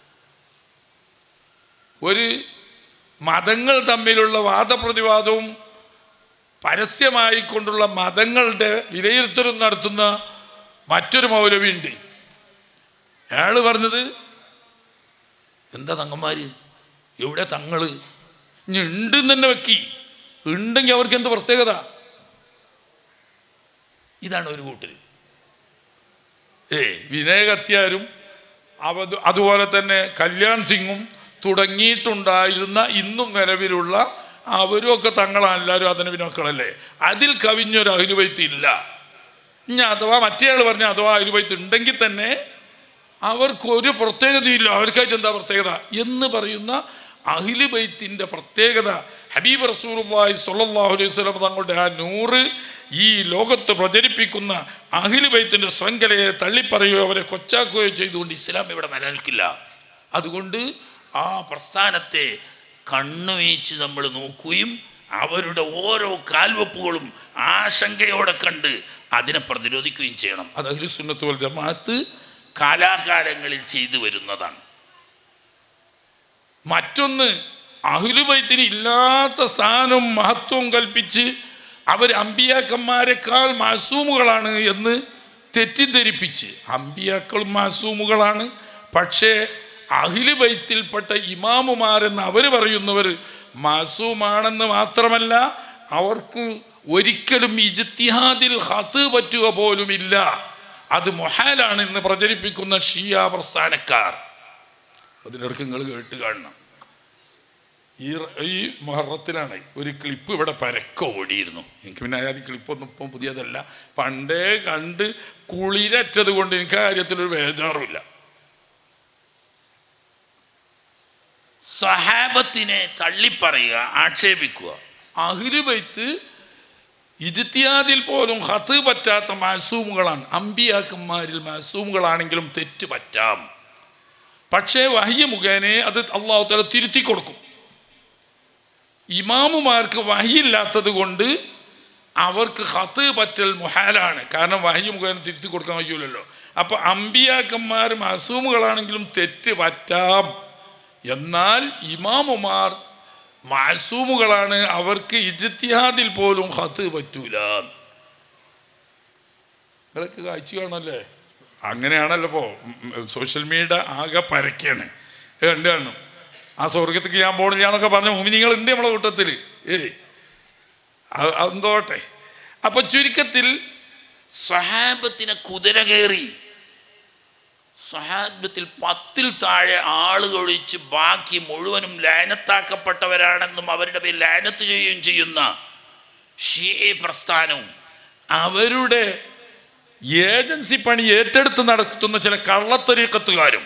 ഒരു മതങ്ങൾ തമ്മിലുള്ള വാദപ്രതിവാദവും പരസ്യമായിക്കൊണ്ടുള്ള മതങ്ങളുടെ വിലയിരുത്തലും നടത്തുന്ന മറ്റൊരു മൗലവി ഉണ്ട് അയാൾ പറഞ്ഞത് എന്താ തങ്ങന്മാര് എവിടെ തങ്ങള് ഇനി ഉണ്ടെന്ന് തന്നെ വെക്കി ഉണ്ടെങ്കിൽ അവർക്ക് എന്ത് പ്രത്യേകത ഇതാണ് ഒരു കൂട്ടർ ഏ വിനയകത്യാരും അവ അതുപോലെ തന്നെ കല്യാൺ സിംഗും തുടങ്ങിയിട്ടുണ്ടായിരുന്ന ഇന്നും നിലവിലുള്ള അവരും ഒക്കെ തങ്ങളാണ് എല്ലാവരും അതിന് പിന്നോക്കളല്ലേ അതിൽ കവിഞ്ഞൊരു അഹിലുവൈത്ത് ഇല്ല ഇനി അഥവാ മറ്റേ ആൾ പറഞ്ഞ അഥവാ അഹിലുവൈത്ത് ഉണ്ടെങ്കിൽ തന്നെ അവർക്കൊരു പ്രത്യേകതയില്ല അവർക്കായിട്ട് എന്താ പ്രത്യേകത എന്ന് പറയുന്ന അഹിലുബൈത്തിൻ്റെ പ്രത്യേകത ഹബീബ് റസൂലുള്ളാഹി സ്വല്ലല്ലാഹു അലൈഹി വസല്ലം തങ്ങളുടെ ആ നൂറ് ഈ ലോകത്ത് പ്രചരിപ്പിക്കുന്ന അഹിലുബൈത്തിൻ്റെ ശൃംഖലയെ തള്ളിപ്പറയുകയോ അവരെ കൊച്ചാക്കുകയോ ചെയ്തുകൊണ്ട് ഇസ്ലാം ഇവിടെ നിലനിൽക്കില്ല അതുകൊണ്ട് ആ പ്രസ്ഥാനത്തെ കണ്ണുവീച്ച് നമ്മൾ നോക്കുകയും അവരുടെ ഓരോ കാൽവെപ്പുകളും ആശങ്കയോടെ കണ്ട് അതിനെ പ്രതിരോധിക്കുകയും ചെയ്യണം അത് അഹിലു സുന്നത്ത് വൽ ജമാഅത്ത് കാലാകാലങ്ങളിൽ ചെയ്തു വരുന്നതാണ് മറ്റൊന്ന് അഹിലുബൈത്തിന് ഇല്ലാത്ത സ്ഥാനവും മഹത്വവും കൽപ്പിച്ച് അവർ അമ്പിയാക്കന്മാരെക്കാൾ മാസൂമുകളാണ് എന്ന് തെറ്റിദ്ധരിപ്പിച്ച് അമ്പിയാക്കളും മാസൂമുകളാണ് പക്ഷേ അഹില് ബൈത്തിൽപ്പെട്ട ഇമാമുമാരെന്ന് അവർ പറയുന്നവർ മാസൂമാണെന്ന് മാത്രമല്ല അവർക്ക് ഒരിക്കലും ഇജ്തിഹാദിൽ ഹത്ത് പറ്റുക പോലുമില്ല അത് മൊഹാലാണ് എന്ന് പ്രചരിപ്പിക്കുന്ന ഷിയ പ്രസ്ഥാനക്കാർ അതിനിടയ്ക്ക് നിങ്ങൾ കേട്ട് കാണണം ഈ റ- ഈ മുഹറത്തിലാണ് ഒരു ക്ലിപ്പ് ഇവിടെ പരക്ക ഓടിയിരുന്നു എനിക്ക് പിന്നെ അയാതി ക്ലിപ്പൊന്നും ഇപ്പം പുതിയതല്ല പണ്ടേ കണ്ട് കുളിരറ്റത് കൊണ്ട് എനിക്ക് ആ കാര്യത്തിലൊരു ബേജാറുമില്ല സഹാബത്തിനെ തള്ളിപ്പറയുക ആക്ഷേപിക്കുക അഹില് ബൈത്ത് ഇജിത്യാദിൽ പോലും ഹത്ത് പറ്റാത്ത മാസൂമുകളാണ് അമ്പിയാക്കന്മാരിൽ മാസൂമുകളാണെങ്കിലും തെറ്റ് പറ്റാം പക്ഷേ വഹ്യ മുഖേനെ അത് അള്ളാഹു തല തിരുത്തി കൊടുക്കും ഇമാമുമാർക്ക് വഹിയില്ലാത്തത് കൊണ്ട് അവർക്ക് ഹത്ത് പറ്റൽ മുഹാലാണ് കാരണം വഹി മുഖേന തിരുത്തി കൊടുക്കാൻ കഴിയൂലല്ലോ അപ്പൊ അമ്പിയാക്കന്മാർ മാസൂമുകളാണെങ്കിലും തെറ്റ് പറ്റാം എന്നാൽ ഇമാമുമാർ മാസൂമുകളാണ് അവർക്ക് ഇജ്തിഹാദിൽ പോലും ഹത്ത് പറ്റൂല നിങ്ങളൊക്കെ കാഴ്ച കാണല്ലേ അങ്ങനെയാണല്ലോ ഇപ്പോൾ സോഷ്യൽ മീഡിയ ആകെ പരക്കാണ് കണ്ടു കാണും ആ സ്വർഗത്തേക്ക് ഞാൻ പോണില്ല എന്നൊക്കെ പറഞ്ഞ മുമിനിങ്ങൾ ഉണ്ട് നമ്മളെ കൂട്ടത്തിൽ ഏയ് അത് അതെന്തോട്ടെ അപ്പൊ ചുരുക്കത്തിൽ സഹാബത്തിനെ കുതിര കയറി സഹാബത്തിൽ പത്തിൽ താഴെ ആളുകളൊഴിച്ച് ബാക്കി മുഴുവനും ലാനത്താക്കപ്പെട്ടവരാണെന്നും അവരുടെ പേരിൽ ലാനത്ത് ചെയ്യുകയും ചെയ്യുന്ന ഷീ പ്രസ്ഥാനവും അവരുടെ ഏജൻസി പണി ഏറ്റെടുത്ത് നടത്തുന്ന ചില കള്ളത്തരീക്കത്തുകാരും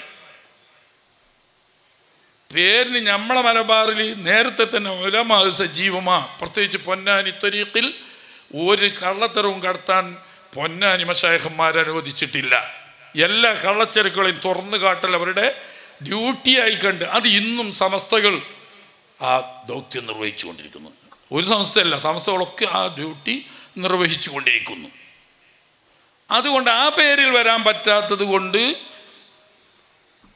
പേരിന് നമ്മളെ മലബാറിൽ നേരത്തെ തന്നെ ഉലമാ സജീവമാ പ്രത്യേകിച്ച് പൊന്നാനി ത്വരീഖിൽ ഒരു കള്ളത്തരവും കടത്താൻ പൊന്നാനി മഷായഹന്മാർ അനുവദിച്ചിട്ടില്ല എല്ലാ കള്ളച്ചരക്കുകളെയും തുറന്നു കാട്ടൽ അവരുടെ ഡ്യൂട്ടിയായി കണ്ട് അത് ഇന്നും സമസ്തകൾ ആ ദൗത്യം നിർവഹിച്ചുകൊണ്ടിരിക്കുന്നു ഒരു സംസ്ഥയല്ല സംസ്ഥകളൊക്കെ ആ ഡ്യൂട്ടി നിർവഹിച്ചു കൊണ്ടിരിക്കുന്നു അതുകൊണ്ട് ആ പേരിൽ വരാൻ പറ്റാത്തത് കൊണ്ട്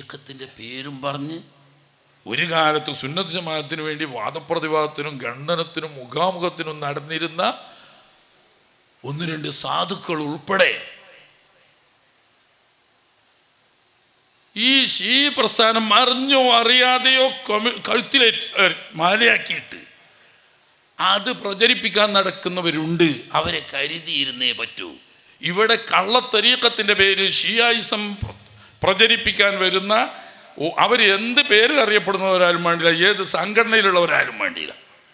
തരീക്കത്തിൻ്റെ പേരും പറഞ്ഞ് ഒരു കാലത്ത് സുന്നത്ത് ജമാഅത്തിന് വേണ്ടി വാദപ്രതിവാദത്തിനും ഖണ്ഡനത്തിനും മുഖാമുഖത്തിനും നടന്നിരുന്ന ഒന്ന് രണ്ട് സാധുക്കൾ ഉൾപ്പെടെ ഈ ഷീ പ്രസ്ഥാനം അറിഞ്ഞോ അറിയാതെയോ കൊമ- കഴുത്തിലെ ഏ, മാലയാക്കിയിട്ട് അത് പ്രചരിപ്പിക്കാൻ നടക്കുന്നവരുണ്ട് അവരെ കരുതിയിരുന്നേ പറ്റൂ ഇവിടെ കള്ളത്തരീക്കത്തിൻ്റെ പേര് ഷിയായിസം പ്രചരിപ്പിക്കാൻ വരുന്ന അവർ എന്ത് പേരിൽ അറിയപ്പെടുന്നവരാലും വേണ്ടില്ല ഏത് സംഘടനയിലുള്ളവരാലും വേണ്ടിയില്ല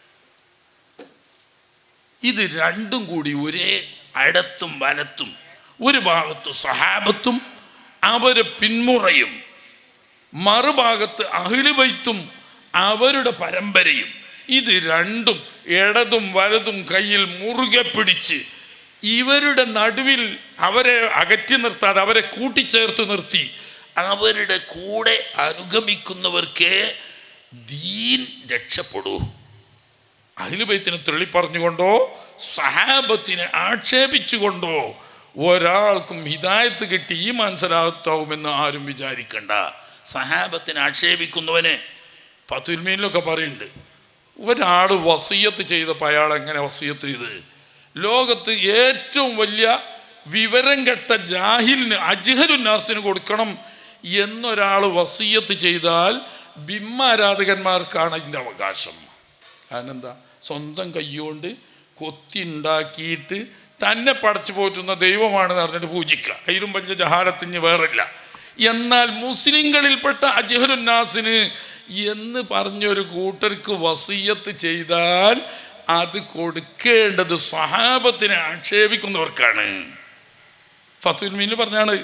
ഇത് രണ്ടും കൂടി ഒരേ അടത്തും വലത്തും ഒരു ഭാഗത്ത് സഹാബത്തും അവര് പിന്മുറയും മറുഭാഗത്ത് അഹിലുബൈത്തും അവരുടെ പരമ്പരയും ഇത് രണ്ടും ഇടതും വലതും കയ്യിൽ മുറുകെ പിടിച്ച് ഇവരുടെ നടുവിൽ അവരെ അകറ്റി നിർത്താതെ അവരെ കൂട്ടിച്ചേർത്ത് നിർത്തി അവരുടെ കൂടെ അനുഗമിക്കുന്നവർക്ക് ദീൻ രക്ഷപ്പെടൂ അഹിലുബൈത്തിനെ തള്ളിപ്പറഞ്ഞുകൊണ്ടോ സഹാബത്തിനെ ആക്ഷേപിച്ചുകൊണ്ടോ ഒരാൾക്കും ഹിദായത്ത് കിട്ടി ഈ മനസ്സിലാകത്താവുമെന്ന് ആരും വിചാരിക്കണ്ട സഹാബത്തിനെ ആക്ഷേപിക്കുന്നവന് പത്തുൽമീനിലൊക്കെ പറയുന്നുണ്ട് ഒരാൾ വസീയത്ത് ചെയ്തപ്പോൾ അയാൾ എങ്ങനെ വസീയത്ത് ചെയ്ത് ലോകത്ത് ഏറ്റവും വലിയ വിവരം കെട്ട ജാഹിലിന് അജ്ഹരുന്നാസിന് കൊടുക്കണം എന്നൊരാൾ വസീയത്ത് ചെയ്താൽ ബിംബാരാധകന്മാർക്കാണ് അതിൻ്റെ അവകാശം കാരണം എന്താ സ്വന്തം കൈകൊണ്ട് കൊത്തി ഉണ്ടാക്കിയിട്ട് തന്നെ പടച്ചു പോറ്റുന്ന ദൈവമാണെന്ന് പറഞ്ഞിട്ട് പൂജിക്കുക അതിലും വലിയ ജഹാരത്തിന് വേറില്ല എന്നാൽ മുസ്ലിങ്ങളിൽപ്പെട്ട അജഹറുന്നാസിന് എന്ന് പറഞ്ഞൊരു കൂട്ടർക്ക് വസീയത്ത് ചെയ്താൽ അത് കൊടുക്കേണ്ടത് സ്വഹാബത്തിനെ ആക്ഷേപിക്കുന്നവർക്കാണ് ഫത്തുൽ മീനിൽ പറഞ്ഞാണ്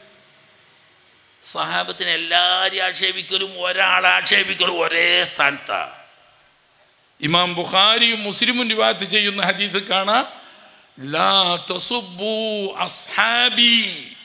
സഹാബത്തിനെ എല്ലാവരെയും ആക്ഷേപിക്കലും ഒരാളെ ആക്ഷേപിക്കലും ഒരേ സ്ഥാനത്താണ് ഇമാം ബുഖാരിയും മുസ്ലിമും റിവായത്ത് ചെയ്യുന്ന ഹദീസ് കാണാം ലാ തസുബ്ബു അസ്ഹാബി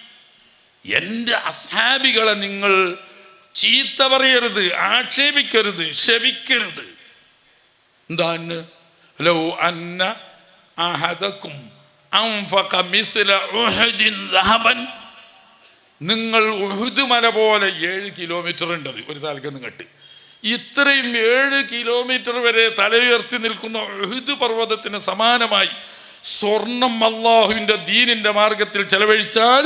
എൻ്റെ അസ്ഹാബികളെ നിങ്ങൾ ചീത്ത പറയരുത് ആക്ഷേപിക്കരുത് ശപിക്കരുത് എന്താണ് ലൗ അന്ന അഹദക്കും അൻഫഖ മിസ്ല ഉഹദിൻ ദഹബൻ നിങ്ങൾ ഉഹുദ് മല പോലെ ഏഴ് കിലോമീറ്റർ ഉണ്ട് അത് ഒരു താൽക്ക് നിങ്ങട്ട് ഇത്രയും ഏഴ് കിലോമീറ്റർ വരെ തലയുയർത്തി നിൽക്കുന്ന ഉഹുദ് പർവ്വതത്തിന് സമാനമായി സ്വർണം അള്ളാഹുവിൻ്റെ ദീനിന്റെ മാർഗത്തിൽ ചെലവഴിച്ചാൽ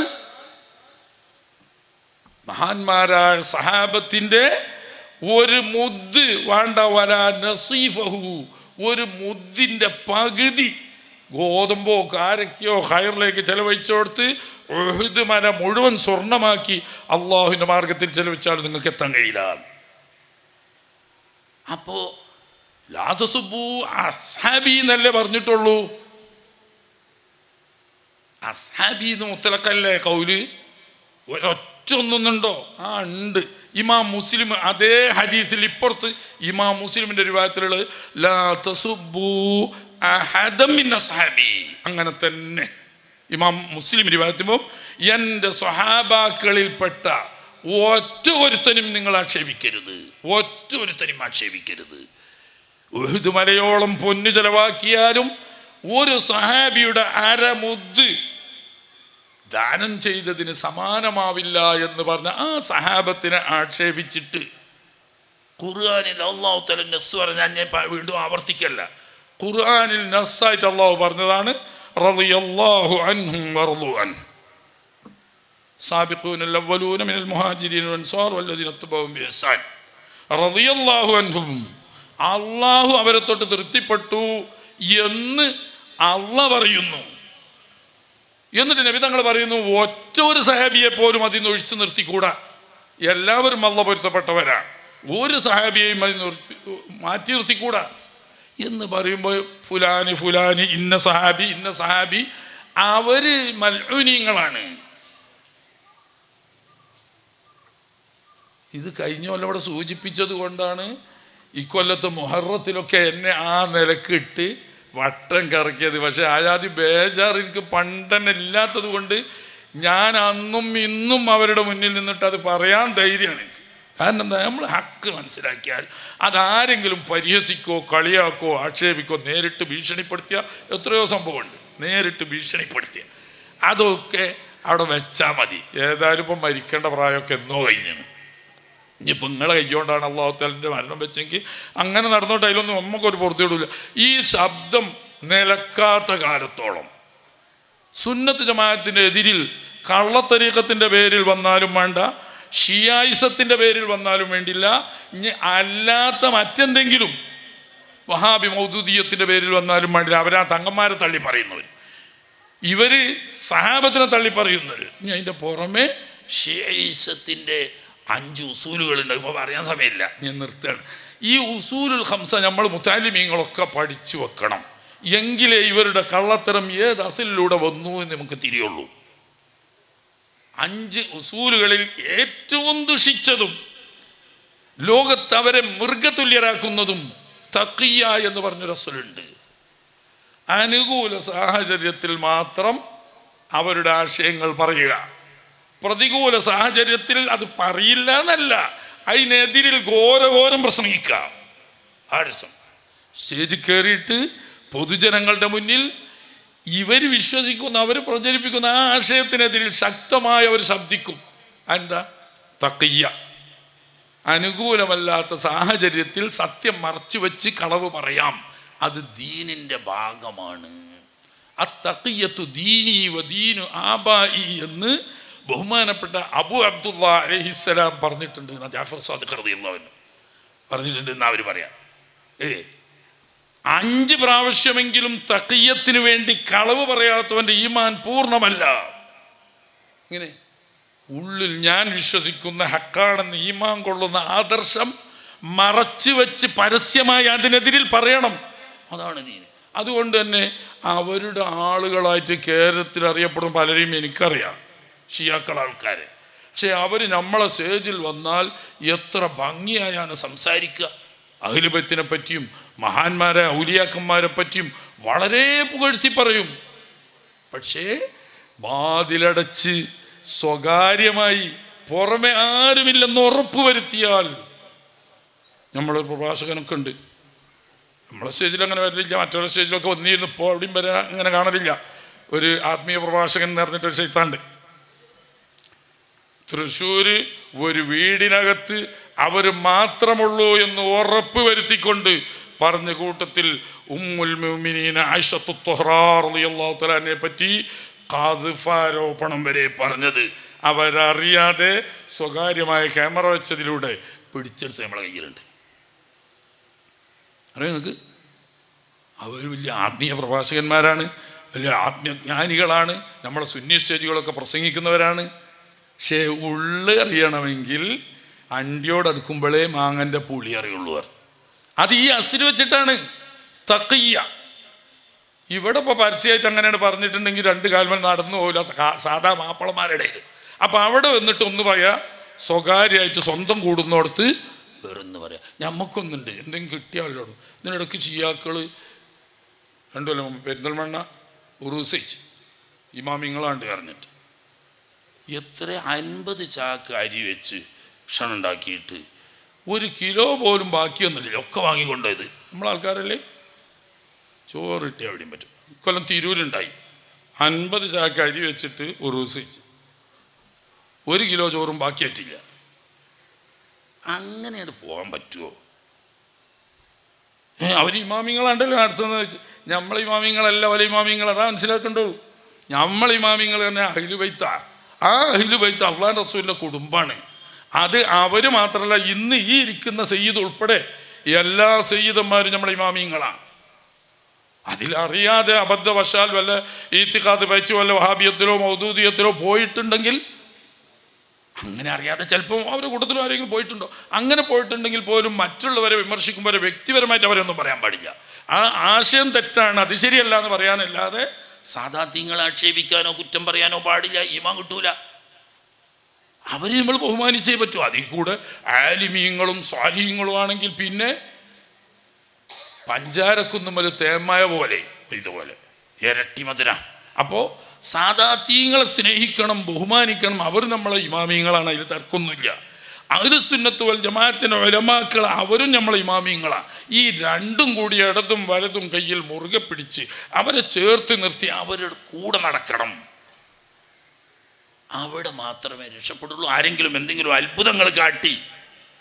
മഹാന്മാരായ സഹാബത്തിന്റെ ഒരു മുദ് വേണ്ട വല നസീഫഹു ഒരു മുദ്ദിന്റെ പകുതി ഗോതമ്പോ കാരക്കയോ ഹയറിലേക്ക് ചെലവഴിച്ചു കൊടുത്ത് ഉഹുദ് മല മുഴുവൻ സ്വർണമാക്കി അള്ളാഹുവിന്റെ മാർഗത്തിൽ ചെലവഴിച്ചാൽ നിങ്ങൾക്ക് എത്താൻ കഴിയില്ല അപ്പോ ലാതസുബു അസ്ഹാബി എന്നല്ലേ പറഞ്ഞിട്ടുള്ളൂ അസ്ഹാബി എന്ന് മുത്തലക്കല്ലേ കൗല് ഒരൊറ്റ ഒന്നൊന്നുണ്ടോ ആ ഉണ്ട് ഇമാം മുസ്ലിം അതേ ഹദീസിൽ ഇപ്പുറത്ത് ഇമാം മുസ്ലിമിന്റെ രൂപത്തിലുള്ളത് ലാ തസുബു അഹദം മിൻ അസ്ഹാബി അങ്ങനെ തന്നെ ഇമാം മുസ്ലിം രൂപത്തുമ്പോൾ എൻ്റെ സ്വഹാബാക്കളിൽപ്പെട്ട ഒറ്റ ഒരുത്തനും നിങ്ങൾ ആക്ഷേപിക്കരുത് ഒറ്റ ഒരുത്തനും ആക്ഷേപിക്കരുത് ഉഹുദ് മലയോളം പൊന്നു ചെലവാക്കിയാലും ഒരു സഹാബിയുടെ അരമുദ് ദാനം ചെയ്തതിന് സമാനമാവില്ല എന്ന് പറഞ്ഞ ആ സഹാബത്തിനെ ആക്ഷേപിച്ചിട്ട് ഖുർആാനിൽ അള്ളാഹു തല നെസ് പറഞ്ഞാൽ ഞാൻ പ- വീണ്ടും ആവർത്തിക്കല്ല ഖുർആനിൽ നസ്സായിട്ട് അള്ളാഹു പറഞ്ഞതാണ് റളിയല്ലാഹു അൻഹും വറളു അൻ സാബിഖൂന الأولون من المهاجرين والأنصار والذين اتبعوهم بإحسان رضي الله عنهم അള്ളാഹു അവരെ തൊട്ട് തൃപ്തിപ്പെട്ടു എന്ന് അള്ള പറയുന്നു എന്നിട്ട് നബി തങ്ങൾ പറയുന്നു ഒറ്റ ഒരു സഹാബിയെ പോലും അതിൽ നിന്ന് ഒഴിച്ചു നിർത്തിക്കൂടാ എല്ലാവരും അള്ള പൊരുത്തപ്പെട്ടവരാ ഒരു സഹാബിയെയും അതിൽ നിർത്തി മാറ്റി നിർത്തിക്കൂടാ എന്ന് പറയുമ്പോൾ ഫുലാനി ഫുലാനി ഇന്ന സഹാബി ഇന്ന സഹാബി അവര് മൽഊനീങ്ങളാണ് ഇത് കഴിഞ്ഞ കൊല്ലം ഇവിടെ സൂചിപ്പിച്ചത് കൊണ്ടാണ് ഇക്കൊല്ലത്തെ മുഹറത്തിലൊക്കെ എന്നെ ആ നിലക്ക് ഇട്ട് വട്ടം കറക്കിയത് പക്ഷെ ആയാതി ബേജാർ എനിക്ക് പണ്ടന്നെ ഇല്ലാത്തത് കൊണ്ട് ഞാൻ അന്നും ഇന്നും അവരുടെ മുന്നിൽ നിന്നിട്ട് അത് പറയാൻ ധൈര്യമാണ് എനിക്ക് കാരണം എന്താ നമ്മൾ ഹക്ക് മനസ്സിലാക്കിയാൽ അതാരെങ്കിലും പരിഹസിക്കോ കളിയാക്കോ ആക്ഷേപിക്കോ നേരിട്ട് ഭീഷണിപ്പെടുത്തിയ എത്രയോ സംഭവമുണ്ട് നേരിട്ട് ഭീഷണിപ്പെടുത്തിയ അതൊക്കെ അവിടെ വെച്ചാൽ മതി ഏതായാലും ഇപ്പം മരിക്കേണ്ട പ്രായമൊക്കെ എന്നോ കഴിഞ്ഞാണ് ഇനിയിപ്പോൾ നിങ്ങളെ കൈകൊണ്ടാണ് അള്ളാഹുത്താലിൻ്റെ മരണം വെച്ചെങ്കിൽ അങ്ങനെ നടന്നോട്ടെ അതിലൊന്നും നമുക്കൊരു പുറത്തിവിടില്ല ഈ ശബ്ദം നിലക്കാത്ത കാലത്തോളം സുന്നത്ത് ജമാഅത്തിൻ്റെ എതിരിൽ കള്ളത്തരീക്കത്തിൻ്റെ പേരിൽ വന്നാലും വേണ്ട ഷിയായിസത്തിൻ്റെ പേരിൽ വന്നാലും വേണ്ടില്ല ഇനി അല്ലാത്ത മറ്റെന്തെങ്കിലും വഹാബി മൗദൂദീയത്തിൻ്റെ പേരിൽ വന്നാലും വേണ്ടില്ല അവരാ തങ്ങന്മാരെ തള്ളി പറയുന്നവർ ഇവർ സഹാബത്തിനെ തള്ളി പറയുന്നവർ ഇനി അതിൻ്റെ പുറമെ ഷിയൈസത്തിൻ്റെ അഞ്ച് ഉസൂലുകളുണ്ട് ഇപ്പോൾ പറയാൻ സമയമില്ല ഞാൻ നിർത്തുകയാണ് ഈ ഉസൂലുൽ ഹംസ നമ്മൾ മുത്താലിമീങ്ങളൊക്കെ പഠിച്ചു വെക്കണം എങ്കിലേ ഇവരുടെ കള്ളത്തരം ഏത് അസിലൂടെ വന്നു എന്ന് നമുക്ക് തിരിയുള്ളൂ അഞ്ച് ഉസൂലുകളിൽ ഏറ്റവും ദുഷിച്ചതും ലോകത്ത് അവരെ മൃഗതുല്യരാക്കുന്നതും തക്കിയ എന്ന് പറഞ്ഞ റസലുണ്ട് അനുകൂല സാഹചര്യത്തിൽ മാത്രം അവരുടെ ആശയങ്ങൾ പറയുക പ്രതികൂല സാഹചര്യത്തിൽ അത് പറയില്ല എന്നല്ല അതിനെതിരിൽ ഘോരഘോരം പ്രസംഗിക്കുക ആരസം സ്റ്റേജിൽ കയറിയിട്ട് പൊതുജനങ്ങളുടെ മുന്നിൽ ഇവർ വിശ്വസിക്കുന്ന അവർ പ്രചരിപ്പിക്കുന്ന ആ ആശയത്തിനെതിരിൽ ശക്തമായി അവർ ശബ്ദിക്കും എന്താ തക്കയ്യ അനുകൂലമല്ലാത്ത സാഹചര്യത്തിൽ സത്യം മറച്ചു വെച്ച് കളവ് പറയാം അത് ദീനിൻ്റെ ഭാഗമാണ് അത്തഖിയത്തു ദീനി വ ദീനു ആബായി എന്ന് ബഹുമാനപ്പെട്ട അബു അബ്ദുള്ള അലഹിസ്സലാം പറഞ്ഞിട്ടുണ്ട് എന്നാ ജാഫർ സാദിഖ് റളിയല്ലാഹു പറഞ്ഞിട്ടുണ്ട് എന്ന് അവർ പറയാം ഏ അഞ്ച് പ്രാവശ്യമെങ്കിലും തക്കയ്യത്തിന് വേണ്ടി കളവ് പറയാത്തവന്റെ ഈമാൻ പൂർണ്ണമല്ല ഇങ്ങനെ ഉള്ളിൽ ഞാൻ വിശ്വസിക്കുന്ന ഹക്കാണെന്ന് ഈമാൻ കൊള്ളുന്ന ആദർശം മറച്ചു വെച്ച് പരസ്യമായി അതിനെതിരിൽ പറയണം അതാണ് ദീൻ അതുകൊണ്ട് തന്നെ അവരുടെ ആളുകളായിട്ട് കേരളത്തിൽ അറിയപ്പെടും പലരെയും എനിക്കറിയാം ഷിയാക്കൾ ആൾക്കാരെ പക്ഷെ അവർ നമ്മളെ സ്റ്റേജിൽ വന്നാൽ എത്ര ഭംഗിയായാണ് സംസാരിക്കുക അഖിലുബത്തിനെ പറ്റിയും മഹാന്മാരെ ഔലിയാക്കന്മാരെ പറ്റിയും വളരെ പുകഴ്ത്തി പറയും പക്ഷേ വാതിലടച്ച് സ്വകാര്യമായി പുറമെ ആരുമില്ലെന്ന് ഉറപ്പ് വരുത്തിയാൽ നമ്മളൊരു പ്രഭാഷകനൊക്കെ ഉണ്ട് നമ്മളെ സ്റ്റേജിൽ അങ്ങനെ വരില്ല മറ്റുള്ള സ്റ്റേജിലൊക്കെ വന്നിരുന്നു ഇപ്പോൾ എവിടെയും വരാൻ അങ്ങനെ കാണലില്ല ഒരു ആത്മീയ പ്രഭാഷകൻ എന്ന് പറഞ്ഞിട്ടൊരു ശൈത്താണ്ട് തൃശ്ശൂര് ഒരു വീടിനകത്ത് അവർ മാത്രമുള്ളൂ എന്ന് ഉറപ്പ് വരുത്തിക്കൊണ്ട് പറഞ്ഞ കൂട്ടത്തിൽ ഉമ്മുൽ മുഅ്മിനീന ആയിഷത്തു ത്വഹ്റാർ റളിയല്ലാഹു തആലാനെ പറ്റി ഖാദിഫാരോപണം വരെ പറഞ്ഞത് അവരറിയാതെ സ്വകാര്യമായ ക്യാമറ വെച്ചതിലൂടെ പിടിച്ചെടുത്ത് നമ്മളെ കയ്യിലുണ്ട് അറിയാം നിങ്ങൾക്ക് അവർ വലിയ ആത്മീയ പ്രഭാഷകന്മാരാണ് വലിയ ആത്മജ്ഞാനികളാണ് നമ്മളെ സുന്നി സ്റ്റേജുകളൊക്കെ പ്രസംഗിക്കുന്നവരാണ് പക്ഷേ ഉള്ള് അറിയണമെങ്കിൽ അണ്ടിയോടടുക്കുമ്പോഴേ മാങ്ങൻ്റെ പുളി അറിയുള്ളൂ അവർ. അത് ഈ അസിര് വെച്ചിട്ടാണ് തക്കയ്യ ഇവിടെ ഇപ്പോൾ പരസ്യമായിട്ട് അങ്ങനെയാണ് പറഞ്ഞിട്ടുണ്ടെങ്കിൽ രണ്ട് കാൽമൽ നടന്നു പോകില്ല സാ- സാധാ മാപ്പിളമാരുടെ ഇടയിൽ അപ്പം അവിടെ വന്നിട്ട് ഒന്ന് പറയാ സ്വകാര്യമായിട്ട് സ്വന്തം കൂടുന്നിടത്ത് വേറൊന്ന് പറയാം ഞമ്മക്കൊന്നുണ്ട് എന്തെങ്കിലും കിട്ടിയാലോ ഇതിനിടയ്ക്ക് ചിയാക്കൾ രണ്ടു കൊല്ലം മുമ്പ് പെരിന്തൽമണ്ണ ഉറൂസയിച്ച് ഇമാമിങ്ങളാണ്ട് അറിഞ്ഞിട്ട് എത്ര അൻപത് ചാക്ക് അരി വെച്ച് ഭക്ഷണം ഉണ്ടാക്കിയിട്ട് ഒരു കിലോ പോലും ബാക്കി വന്നിട്ടില്ല ഒക്കെ വാങ്ങിക്കൊണ്ടുപോയത് നമ്മളെ ആൾക്കാരല്ലേ ചോറ് കിട്ടിയാൽ എവിടെയും പറ്റും കൊല്ലം തിരൂരുണ്ടായി അൻപത് ചാക്ക് അരി വെച്ചിട്ട് ഉറൂസയിച്ച് ഒരു കിലോ ചോറും ബാക്കി വെച്ചില്ല അങ്ങനെയാണ് പോകാൻ പറ്റുമോ ഏ, അവർ ഇമാമിങ്ങളാണ്ടല്ലോ നടത്തുന്നത് വെച്ച് നമ്മളെ ഇമാമിങ്ങളല്ല വല ഇമാമിങ്ങൾ അതാ മനസ്സിലാക്കണ്ടുള്ളൂ നമ്മളെ ഇമാമിങ്ങൾ തന്നെ അഹിലുബൈത്ത ആ അഹിലുബൈത്ത അള്ളാൻ റസൂലിൻ്റെ കുടുംബാണ് അത് അവർ മാത്രമല്ല ഇന്ന് ഈ ഇരിക്കുന്ന സയ്യിദ് ഉൾപ്പെടെ എല്ലാ സയ്യിദന്മാരും നമ്മളെ ഇമാമിങ്ങളാണ് അതിലറിയാതെ അബദ്ധവശാൽ വല്ല ഈത്തിക്കാത്ത് വെച്ച് വല്ല വഹാബിയത്തിലോ മൗദൂദിയത്തിലോ പോയിട്ടുണ്ടെങ്കിൽ അങ്ങനെ അറിയാതെ ചിലപ്പോൾ അവരുടെ കൂട്ടത്തിലും ആരെങ്കിലും പോയിട്ടുണ്ടോ അങ്ങനെ പോയിട്ടുണ്ടെങ്കിൽ പോലും മറ്റുള്ളവരെ വിമർശിക്കുമ്പോൾ വ്യക്തിപരമായിട്ട് അവരൊന്നും പറയാൻ പാടില്ല ആ ആശയം തെറ്റാണ് അത് ശരിയല്ല എന്ന് പറയാനല്ലാതെ സാധാത്യങ്ങളെ ആക്ഷേപിക്കാനോ കുറ്റം പറയാനോ പാടില്ല ഈമാൻ കിട്ടൂല അവരെ നമ്മൾ ബഹുമാനിച്ചേ പറ്റൂ അതിൽ കൂടെ ആലിമീങ്ങളും സ്വാലിഹീങ്ങളും ആണെങ്കിൽ പിന്നെ പഞ്ചാരക്കുന്നുമല് തേമായ പോലെ ഇതുപോലെ ഇരട്ടി മധുര അപ്പോൾ സാദാത്യങ്ങളെ സ്നേഹിക്കണം ബഹുമാനിക്കണം അവർ നമ്മളെ ഇമാമിയങ്ങളാണ് അതിൽ തർക്കമൊന്നുമില്ല അതിൽ സുന്നത്ത് വൽ ജമാഅത്തിന് ഒലമാക്കൾ അവരും നമ്മളെ ഇമാമിയങ്ങളാണ് ഈ രണ്ടും കൂടി ഇടതും വലതും കയ്യിൽ മുറുകെ പിടിച്ച് അവരെ ചേർത്ത് നിർത്തി അവരുടെ കൂടെ നടക്കണം അവിടെ മാത്രമേ രക്ഷപ്പെടുള്ളൂ ആരെങ്കിലും എന്തെങ്കിലും അത്ഭുതങ്ങൾ കാട്ടി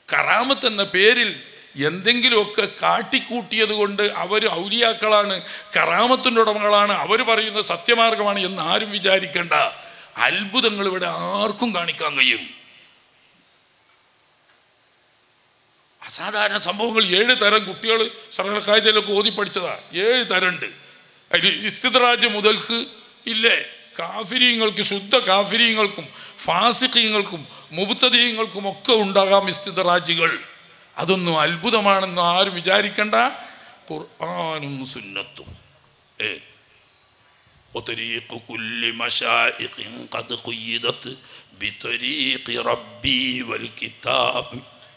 കറാമത്ത് എന്ന പേരിൽ എന്തെങ്കിലുമൊക്കെ കാട്ടിക്കൂട്ടിയത് കൊണ്ട് അവർ ഔലിയാക്കളാണ് കറാമത്തിൻ്റെ ഉടമകളാണ് അവർ പറയുന്ന സത്യമാർഗമാണ് എന്ന് ആരും വിചാരിക്കേണ്ട അത്ഭുതങ്ങൾ ഇവിടെ ആർക്കും കാണിക്കാൻ കഴിയും അസാധാരണ സംഭവങ്ങൾ ഏഴ് തരം കുട്ടികൾ സർവകാര്യത്തിലൊക്കെ ഓതി പഠിച്ചതാ ഏഴ് തരമുണ്ട് അതിൽ ഇസ്തിദ്രാജ് മുതൽക്ക് ഇല്ലേ കാഫിരീങ്ങൾക്ക് ശുദ്ധ കാഫിരീങ്ങൾക്കും ഫാസിഖീങ്ങൾക്കും മുബത്തദീങ്ങൾക്കും ഒക്കെ ഉണ്ടാകാം ഇസ്തിദ്രാജുകൾ അതൊന്നും അത്ഭുതമാണെന്ന് ആരും വിചാരിക്കണ്ട ഖുർആാനും സുന്നത്തും ഏ وطريق كل مشائق قد قيدت بطريق ربي والكتاب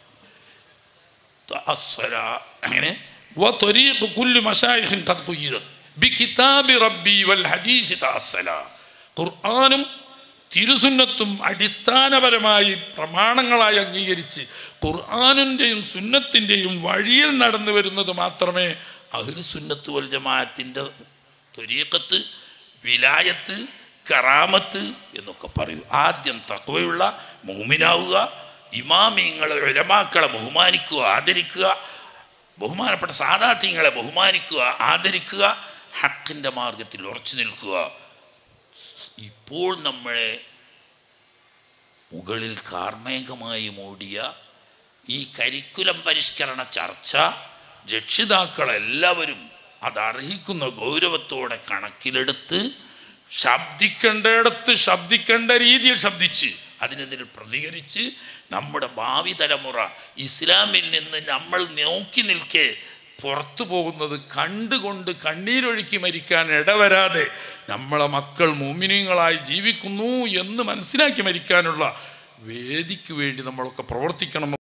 تأصلا അങ്ങനെ وطريق كل مشايخ قد قيدت بكتاب ربي والحديث تأصلا ഖുർആാനും തിരുസുന്നത്തും അടിസ്ഥാനപരമായി പ്രമാണങ്ങളായി അംഗീകരിച്ച് ഖുർആാനിൻ്റെയും സുന്നത്തിൻ്റെയും വഴിയിൽ നടന്നു വരുന്നത് മാത്രമേ അഹ്ലുസുന്നത്ത് വൽ ജമാഅത്തിൻ്റെ ത്വരീക്കത്ത് വിലായത്ത് കറാമത്ത് എന്നൊക്കെ പറയൂ ആദ്യം തക്വയുള്ള മൂമിനാവുക ഇമാമിങ്ങളെ ഉലമാക്കളെ ബഹുമാനിക്കുക ആദരിക്കുക ബഹുമാനപ്പെട്ട സാധാത്യങ്ങളെ ബഹുമാനിക്കുക ആദരിക്കുക ഹക്കിൻ്റെ മാർഗത്തിൽ ഉറച്ചു നിൽക്കുക ഇപ്പോൾ നമ്മളെ മുകളിൽ കാർമേഘമായി മൂടിയ ഈ കരിക്കുലം പരിഷ്കരണ ചർച്ച രക്ഷിതാക്കളെല്ലാവരും അതർഹിക്കുന്ന ഗൗരവത്തോടെ കണക്കിലെടുത്ത് ശബ്ദിക്കേണ്ടിടത്ത് ശബ്ദിക്കേണ്ട രീതിയിൽ ശബ്ദിച്ച് അതിനെതിരെ പ്രതികരിച്ച് നമ്മുടെ ഭാവി തലമുറ ഇസ്ലാമിൽ നിന്ന് നമ്മൾ നോക്കി നിൽക്കെ പുറത്തു പോകുന്നത് കണ്ടുകൊണ്ട് കണ്ണീരൊഴുക്കി മരിക്കാൻ ഇടവരാതെ നമ്മളെ മക്കൾ മോമിനിയങ്ങളായി ജീവിക്കുന്നു എന്ന് മനസ്സിലാക്കി മരിക്കാനുള്ള വേദിക്ക് വേണ്ടി നമ്മളൊക്കെ പ്രവർത്തിക്കണം